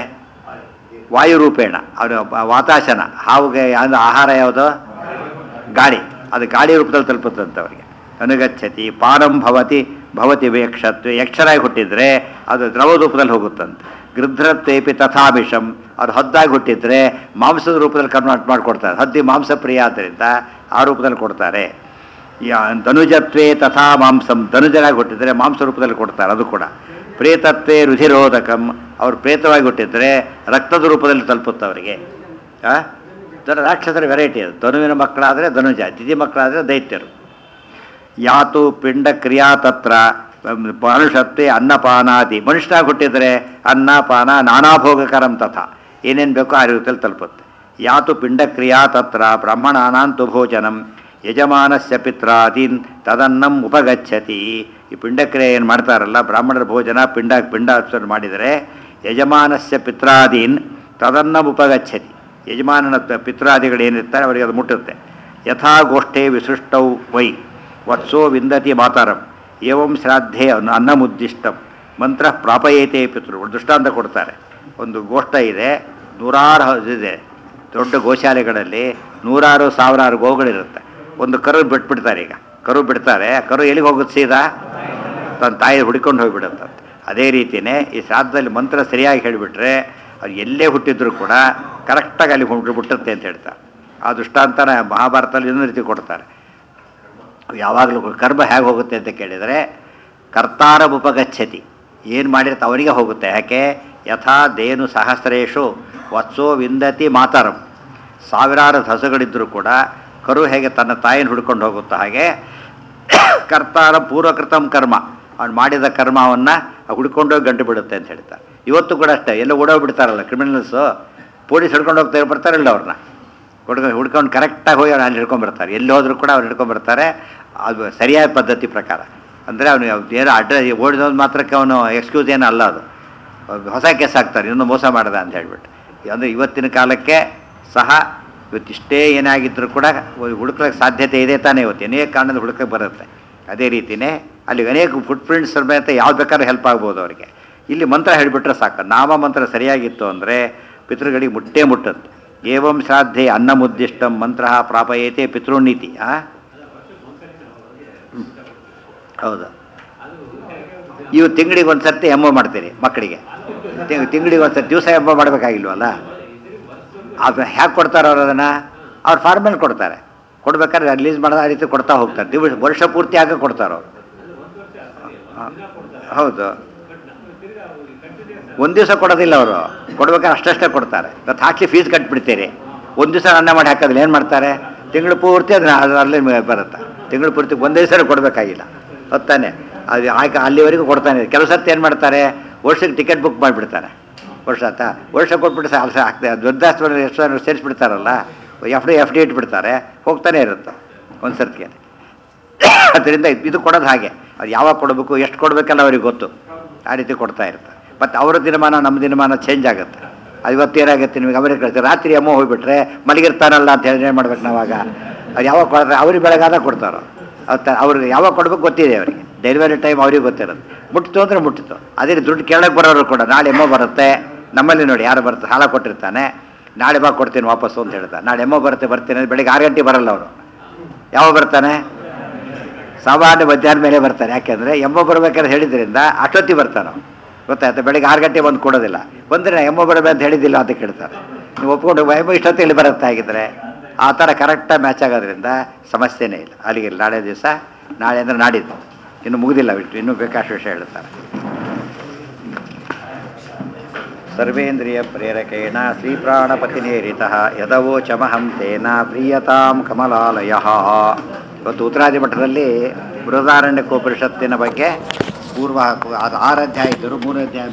ವಾಯುರೂಪೇಣ ಅವನು ವಾತಾಶನ ಹಾವುಗೆ ಯಾವ್ದು ಆಹಾರ ಯಾವುದು ಗಾಳಿ ಅದು ಗಾಳಿ ರೂಪದಲ್ಲಿ ತಲುಪುತ್ತಂತೆ ಅವರಿಗೆ ಅನುಗಚ್ಚತಿ ಪಾನಂ ಭವತಿ ಭವತಿ ಯಕ್ಷತ್ವ ಯಕ್ಷರಾಗಿ ಹುಟ್ಟಿದ್ರೆ ಅದು ದ್ರವ ರೂಪದಲ್ಲಿ ಹೋಗುತ್ತಂತೆ ಗೃಧ್ರತ್ವೇಪಿ ತಥಾಭಿಷಂ ಅದು ಹದ್ದಾಗಿ ಹುಟ್ಟಿದ್ರೆ ಮಾಂಸದ ರೂಪದಲ್ಲಿ ಕನ್ವರ್ಟ್ ಮಾಡಿಕೊಡ್ತಾರೆ ಹದ್ದಿ ಮಾಂಸ ಪ್ರಿಯ ಆದ್ದರಿಂದ ಆ ರೂಪದಲ್ಲಿ ಕೊಡ್ತಾರೆ ಯಾ- ಧನುಜತ್ವೇ ತಥಾ ಮಾಂಸಂ ಧನುಜರಾಗಿ ಹುಟ್ಟಿದ್ರೆ ಮಾಂಸ ರೂಪದಲ್ಲಿ ಕೊಡ್ತಾರೆ ಅದು ಕೂಡ ಪ್ರೇತತ್ವೇ ರುಧಿರೋಧಕಂ ಅವ್ರು ಪ್ರೇತವಾಗಿ ಹುಟ್ಟಿದ್ರೆ ರಕ್ತದ ರೂಪದಲ್ಲಿ ತಲುಪುತ್ತೆ ಅವರಿಗೆ ಆ? ಧನು ರಾಕ್ಷಸರ ವೆರೈಟಿ ಅದು ಧನುವಿನ ಮಕ್ಕಳಾದರೆ ಧನುಜ ತಿಥಿ ಮಕ್ಕಳಾದರೆ ದೈತ್ಯರು ಯಾತು ಪಿಂಡ ಕ್ರಿಯಾ ತತ್ರ ಮನುಷ್ಯತ್ವೇ ಅನ್ನಪಾನಾದಿ ಮನುಷ್ಯನಾಗಿ ಹುಟ್ಟಿದರೆ ಅನ್ನ ಪಾನ ನಾನಾ ಭೋಗಕರಂ ತಥಾ ಏನೇನು ಬೇಕೋ ಆ ರೀತಿಯಲ್ಲಿ ತಲುಪುತ್ತೆ ಯಾತು ಪಿಂಡ ಕ್ರಿಯಾ ತತ್ರ ಬ್ರಾಹ್ಮಣಾನಾಂತು ಭೋಜನಂ ಯಜಮಾನಸ್ಯ ಪಿತ್ರಾದೀನ್ ತದನ್ನಂ ಉಪಗಚ್ಚತಿ ಈ ಪಿಂಡಕ್ರಿಯೆ ಏನು ಮಾಡ್ತಾರಲ್ಲ ಬ್ರಾಹ್ಮಣರ ಭೋಜನ ಪಿಂಡ ಪಿಂಡ ಅರ್ಚನೆ ಮಾಡಿದರೆ ಯಜಮಾನಸ್ಯ ಪಿತ್ರಾದೀನ್ ತದನ್ನಂ ಉಪಗಚ್ಚತಿ ಯಜಮಾನನ ತ- ಪಿತ್ರಾದಿಗಳು ಏನಿರ್ತಾರೆ ಅವರಿಗೆ ಅದು ಮುಟ್ಟುತ್ತೆ ಯಥಾ ಗೋಷ್ಠೆ ವಿಸೃಷ್ಟೌ ವೈ ವತ್ಸೋ ವಿಂದತಿ ಮಾತಾರಂ ಏವಂ ಶ್ರಾದ್ಧೆ ಅನ್ನ- ಅನ್ನಮುದ್ದಿಷ್ಟಂ ಮಂತ್ರ ಪ್ರಾಪಯೇತೆ ಪಿತೃ ದೃಷ್ಟಾಂತ ಕೊಡ್ತಾರೆ ಒಂದು ಗೋಷ್ಠ ಇದೆ ನೂರಾರು ಹ- ಇದೆ ದೊಡ್ಡ ಗೋಶಾಲೆಗಳಲ್ಲಿ ನೂರಾರು ಸಾವಿರಾರು ಗೋಗಳಿರುತ್ತೆ ಒಂದು ಕರು ಬಿಟ್ಬಿಡ್ತಾರೆ ಈಗ ಕರು ಬಿಡ್ತಾರೆ ಆ ಕರು ಎಲ್ಲಿಗೆ ಹೋಗುತ್ತೆ ಸೀದಾ ತನ್ನ ತಾಯಿ ಹುಡ್ಕೊಂಡು ಹೋಗಿಬಿಡುತ್ತೆ ಅದೇ ರೀತಿಯೇ ಈ ಶ್ರಾದ್ದದಲ್ಲಿ ಮಂತ್ರ ಸರಿಯಾಗಿ ಹೇಳಿಬಿಟ್ರೆ ಅವ್ರು ಎಲ್ಲೇ ಹುಟ್ಟಿದ್ರು ಕೂಡ ಕರೆಕ್ಟಾಗಿ ಅಲ್ಲಿ ಹುಟ್ಟು ಬಿಟ್ಟುತ್ತೆ ಅಂತ ಹೇಳ್ತಾರೆ ಆ ದೃಷ್ಟಾಂತನ ಮಹಾಭಾರತದಲ್ಲಿ ಇನ್ನೊಂದು ರೀತಿ ಕೊಡ್ತಾರೆ ಯಾವಾಗಲೂ ಕರ್ಮ ಹೇಗೆ ಹೋಗುತ್ತೆ ಅಂತ ಕೇಳಿದರೆ ಕರ್ತಾರ ಉಪಗಚ್ಚತಿ ಏನು ಮಾಡಿರ್ತ ಅವನಿಗೆ ಹೋಗುತ್ತೆ ಯಾಕೆ ಯಥಾ ದೇನು ಸಹಸ್ರೇಶು ವತ್ಸೋ ವಿಂದತಿ ಮಾತರಂ ಸಾವಿರಾರು ಹಸುಗಳಿದ್ದರೂ ಕೂಡ ಕರು ಹೇಗೆ ತನ್ನ ತಾಯಿನ ಹುಡ್ಕೊಂಡು ಹೋಗುತ್ತೋ ಹಾಗೆ ಕರ್ತಾರ ಪೂರ್ವಕೃತಂ ಕರ್ಮ ಅವ್ನು ಮಾಡಿದ ಕರ್ಮವನ್ನು ಹುಡ್ಕೊಂಡೋಗಿ ಗಂಟು ಬಿಡುತ್ತೆ ಅಂತ ಹೇಳ್ತಾರೆ ಇವತ್ತು ಕೂಡ ಅಷ್ಟೇ ಎಲ್ಲ ಓಡೋಗ್ಬಿಡ್ತಾರಲ್ಲ ಕ್ರಿಮಿನಲ್ಸು ಪೊಲೀಸ್ ಹಿಡ್ಕೊಂಡು ಹೋಗ್ತಾ ಬರ್ತಾರಲ್ಲ ಅವ್ರನ್ನ ಹುಡ್ಕೊಂಡು ಹುಡ್ಕೊಂಡು ಕರೆಕ್ಟಾಗಿ ಹೋಗಿ ಅವ್ನು ಅಲ್ಲಿ ಹಿಡ್ಕೊಂಡ್ಬರ್ತಾರೆ ಎಲ್ಲಿ ಹೋದರೂ ಕೂಡ ಅವ್ರು ಹಿಡ್ಕೊಂಡ್ಬರ್ತಾರೆ ಅದು ಸರಿಯಾದ ಪದ್ಧತಿ ಪ್ರಕಾರ ಅಂದರೆ ಅವನು ಏನೋ ಅಡ್ರೆಸ್ ಓಡಿದೋದು ಮಾತ್ರಕ್ಕೆ ಅವನು ಎಕ್ಸ್ಕ್ಯೂಸ್ ಏನೂ ಅಲ್ಲ ಅದು ಹೊಸ ಕೇಸ್ ಹಾಕ್ತಾರೆ ಇನ್ನೂ ಮೋಸ ಮಾಡ್ದ ಅಂತ ಹೇಳ್ಬಿಟ್ಟು ಅಂದರೆ ಇವತ್ತಿನ ಕಾಲಕ್ಕೆ ಸಹ ಇವತ್ತಿಷ್ಟೇ ಏನಾಗಿದ್ದರೂ ಕೂಡ ಹುಡುಕ್ಲಿಕ್ಕೆ ಸಾಧ್ಯತೆ ಇದೆ ತಾನೇ ಇವತ್ತು ಅನೇಕ ಕಾರಣದ ಹುಡುಕಕ್ಕೆ ಬರುತ್ತೆ ಅದೇ ರೀತಿಯೇ ಅಲ್ಲಿ ಅನೇಕ ಫುಟ್ ಪ್ರಿಂಟ್ಸ್ ಸಮೇತ ಯಾವ್ದು ಬೇಕಾದ್ರೂ ಹೆಲ್ಪ್ ಆಗ್ಬೋದು ಅವರಿಗೆ ಇಲ್ಲಿ ಮಂತ್ರ ಹೇಳಿಬಿಟ್ರೆ ಸಾಕು ನಾಮ ಮಂತ್ರ ಸರಿಯಾಗಿತ್ತು ಅಂದರೆ ಪಿತೃಗಳಿಗೆ ಮುಟ್ಟೇ ಮುಟ್ಟುತ್ತೆ ಏವಂ ಶ್ರಾದ್ಧೆ ಅನ್ನಮುದ್ದಿಷ್ಟಂ ಮಂತ್ರ ಪ್ರಾಪಯೇತೆ ಪಿತೃನೀತಿ ಆ ಹ್ಮ್. ಹೌದು ಇವು ತಿಂಗಳಿಗೆ ಒಂದು ಸರ್ತಿ ಎಮ್ಮೋ ಮಾಡ್ತೀರಿ ಮಕ್ಕಳಿಗೆ ತಿಂಗಳಿಗೆ ಒಂದು ಸರ್ತಿ ದಿವಸ ಎಮ್ಮೋ ಮಾಡಬೇಕಾಗಿಲ್ವಲ್ಲ ಅದು ಹ್ಯಾಕೆ ಕೊಡ್ತಾರೆ ಅವ್ರು ಅದನ್ನು ಅವ್ರು ಫಾರ್ಮೇಲ್ ಕೊಡ್ತಾರೆ ಕೊಡ್ಬೇಕಾದ್ರೆ ರಿಲೀಸ್ ಮಾಡೋದು ಆ ರೀತಿ ಕೊಡ್ತಾ ಹೋಗ್ತಾರೆ ದಿವಸ ವರ್ಷ ಪೂರ್ತಿ ಆಗ ಕೊಡ್ತಾರೆ ಅವ್ರು ಹ, ಹೌದು ಒಂದು ದಿವಸ ಕೊಡೋದಿಲ್ಲ ಅವರು ಕೊಡ್ಬೇಕಾದ್ರೆ ಅಷ್ಟಷ್ಟೇ ಕೊಡ್ತಾರೆ ಇವತ್ತು ಹಾಕಿ ಫೀಸ್ ಕಟ್ಬಿಡ್ತೀರಿ ಒಂದು ದಿವಸ ಅನ್ನ ಮಾಡಿ ಹಾಕೋದಿಲ್ಲ ಏನು ಮಾಡ್ತಾರೆ ತಿಂಗಳು ಪೂರ್ತಿ ಅದನ್ನ ಅದು ಅಲ್ಲೇ ಮ- ಬರುತ್ತೆ ತಿಂಗಳು ಪೂರ್ತಿ ಒಂದೇ ದಿವಸ ಕೊಡಬೇಕಾಗಿಲ್ಲ ಹೊತ್ತಾನೆ ಅದು ಆಯ್ಕೆ ಅಲ್ಲಿವರೆಗೂ ಕೊಡ್ತಾನೆ ಕೆಲವು ಸರ್ತಿ ಏನು ಮಾಡ್ತಾರೆ ವರ್ಷಕ್ಕೆ ಟಿಕೆಟ್ ಬುಕ್ ಮಾಡಿಬಿಡ್ತಾರೆ ವರ್ಷ ಆತ ವರ್ಷ ಕೊಟ್ಬಿಟ್ಟು ಸಹ ಅಲ್ಲಿ ಹಾಕ್ತಾರೆ ವೃದ್ಧಾಶ್ರಮ ಎಷ್ಟು ಸೇರಿಸ್ಬಿಡ್ತಾರಲ್ಲ ಎಫ್ ಡಿ ಎಫ್ ಡಿ ಇಟ್ಬಿಡ್ತಾರೆ ಹೋಗ್ತಾನೆ ಇರುತ್ತೆ ಒಂದು ಸರ್ತಿಗೆ ಅದರಿಂದ ಇದು ಕೊಡೋದು ಹಾಗೆ ಅದು ಯಾವಾಗ ಕೊಡಬೇಕು ಎಷ್ಟು ಕೊಡಬೇಕಲ್ಲ ಅವ್ರಿಗೆ ಗೊತ್ತು ಆ ರೀತಿ ಕೊಡ್ತಾ ಇರ್ತಾರೆ ಮತ್ತು ಅವರ ದಿನಮಾನ ನಮ್ಮ ದಿನಮಾನ ಚೇಂಜ್ ಆಗುತ್ತೆ ಅದು ಇವತ್ತು ಏನಾಗುತ್ತೆ ನಿಮಗೆ ಅವರೇ ಕಳಿಸ್ತಾರೆ ರಾತ್ರಿ ಅಮ್ಮ ಹೋಗ್ಬಿಟ್ರೆ ಮಲಗಿರ್ತಾನಲ್ಲ ಅಂತ ಹೇಳಿ ಏನು ಮಾಡ್ಬೇಕು ನಾವಾಗ ಅವ್ರು ಯಾವಾಗ ಕೊಡ್ತಾರೆ ಅವ್ರಿಗೆ ಬೆಳಗಾದ ಕೊಡ್ತಾರೋ ಅವತ್ತ ಅವ್ರಿಗೆ ಯಾವಾಗ ಕೊಡ್ಬೇಕು ಗೊತ್ತಿದೆ ಅವರಿಗೆ ಡೆಲಿವರಿ ಟೈಮ್ ಅವ್ರಿಗೆ ಗೊತ್ತಿರೋದು ಮುಟ್ಟಿತು ಅಂದರೆ ಮುಟ್ಟಿತು ಅದೇ ರೀತಿ ದುಡ್ಡು ಕೇಳಕ್ಕೆ ಬರೋರು ಕೂಡ ನಾಳೆ ಎಮ್ಮೋ ಬರುತ್ತೆ ನಮ್ಮಲ್ಲಿ ನೋಡಿ ಯಾರು ಬರುತ್ತೆ ಸಾಲ ಕೊಟ್ಟಿರ್ತಾನೆ ನಾಳೆ ಬಾ ಕೊಡ್ತೀನಿ ವಾಪಸ್ಸು ಅಂತ ಹೇಳ್ತಾನೆ ನಾಳೆ ಎಮ್ಮೋ ಬರುತ್ತೆ ಬರ್ತೀನಿ ಅಂದ್ರೆ ಬೆಳಿಗ್ಗೆ ಆರು ಗಂಟೆ ಬರಲ್ಲ ಅವರು ಯಾವಾಗ ಬರ್ತಾನೆ ಸಾಮಾನ್ಯ ಮಧ್ಯಾಹ್ನ ಮೇಲೆ ಬರ್ತಾನೆ ಯಾಕೆಂದರೆ ಎಮ್ಮ ಬರ್ಬೇಕಾದ್ರೆ ಹೇಳಿದ್ರಿಂದ ಅಷ್ಟೊತ್ತಿ ಬರ್ತಾನೆ ಗೊತ್ತಾಯ್ತು ಬೆಳಿಗ್ಗೆ ಆರು ಗಂಟೆ ಬಂದು ಕೊಡೋದಿಲ್ಲ ಬಂದರೆ ನಾ ಎಮ್ಮ ಬರಬೇಕು ಅಂತ ಹೇಳಿದ್ದಿಲ್ಲ ಅಂತ ಕೇಳ್ತಾರೆ ನೀವು ಒಪ್ಕೊಂಡು ಎಮ್ಮ ಇಷ್ಟೊತ್ತಿಗೆ ಬರುತ್ತೆ ಆಗಿದ್ರೆ ಆ ಥರ ಕರೆಕ್ಟಾಗಿ ಮ್ಯಾಚ್ ಆಗೋದ್ರಿಂದ ಸಮಸ್ಯೆನೇ ಇಲ್ಲ ಅಲ್ಲಿಗೆ ನಾಳೆ ದಿವಸ ನಾಳೆ ಅಂದರೆ ನಾಡಿದ್ದು ಇನ್ನು ಮುಗಿದಿಲ್ಲ ಬಿಟ್ಟು ಇನ್ನೂ ಬೇಕಾಷ್ಟು ವಿಷಯ ಹೇಳ್ತಾರೆ ಸರ್ವೇಂದ್ರಿಯ ಪ್ರೇರಕೇಣ ಶ್ರೀಪ್ರಾಣಪತಿನೇರಿತ ಯದವೋಚಮಹಂ ತೇನ ಪ್ರೀಯತಾಂ ಕಮಲಾಲಯ ಇವತ್ತು ಉತ್ತರಾದಿ ಮಠದಲ್ಲಿ ಬೃಹದಾರಣ್ಯಕೋಪನಿಷತ್ತಿನ ಬಗ್ಗೆ ಪೂರ್ವ ಅದು ಆರು ಅಧ್ಯಾಯ ಇದ್ದರು ಮೂರು ಅಧ್ಯಾಯ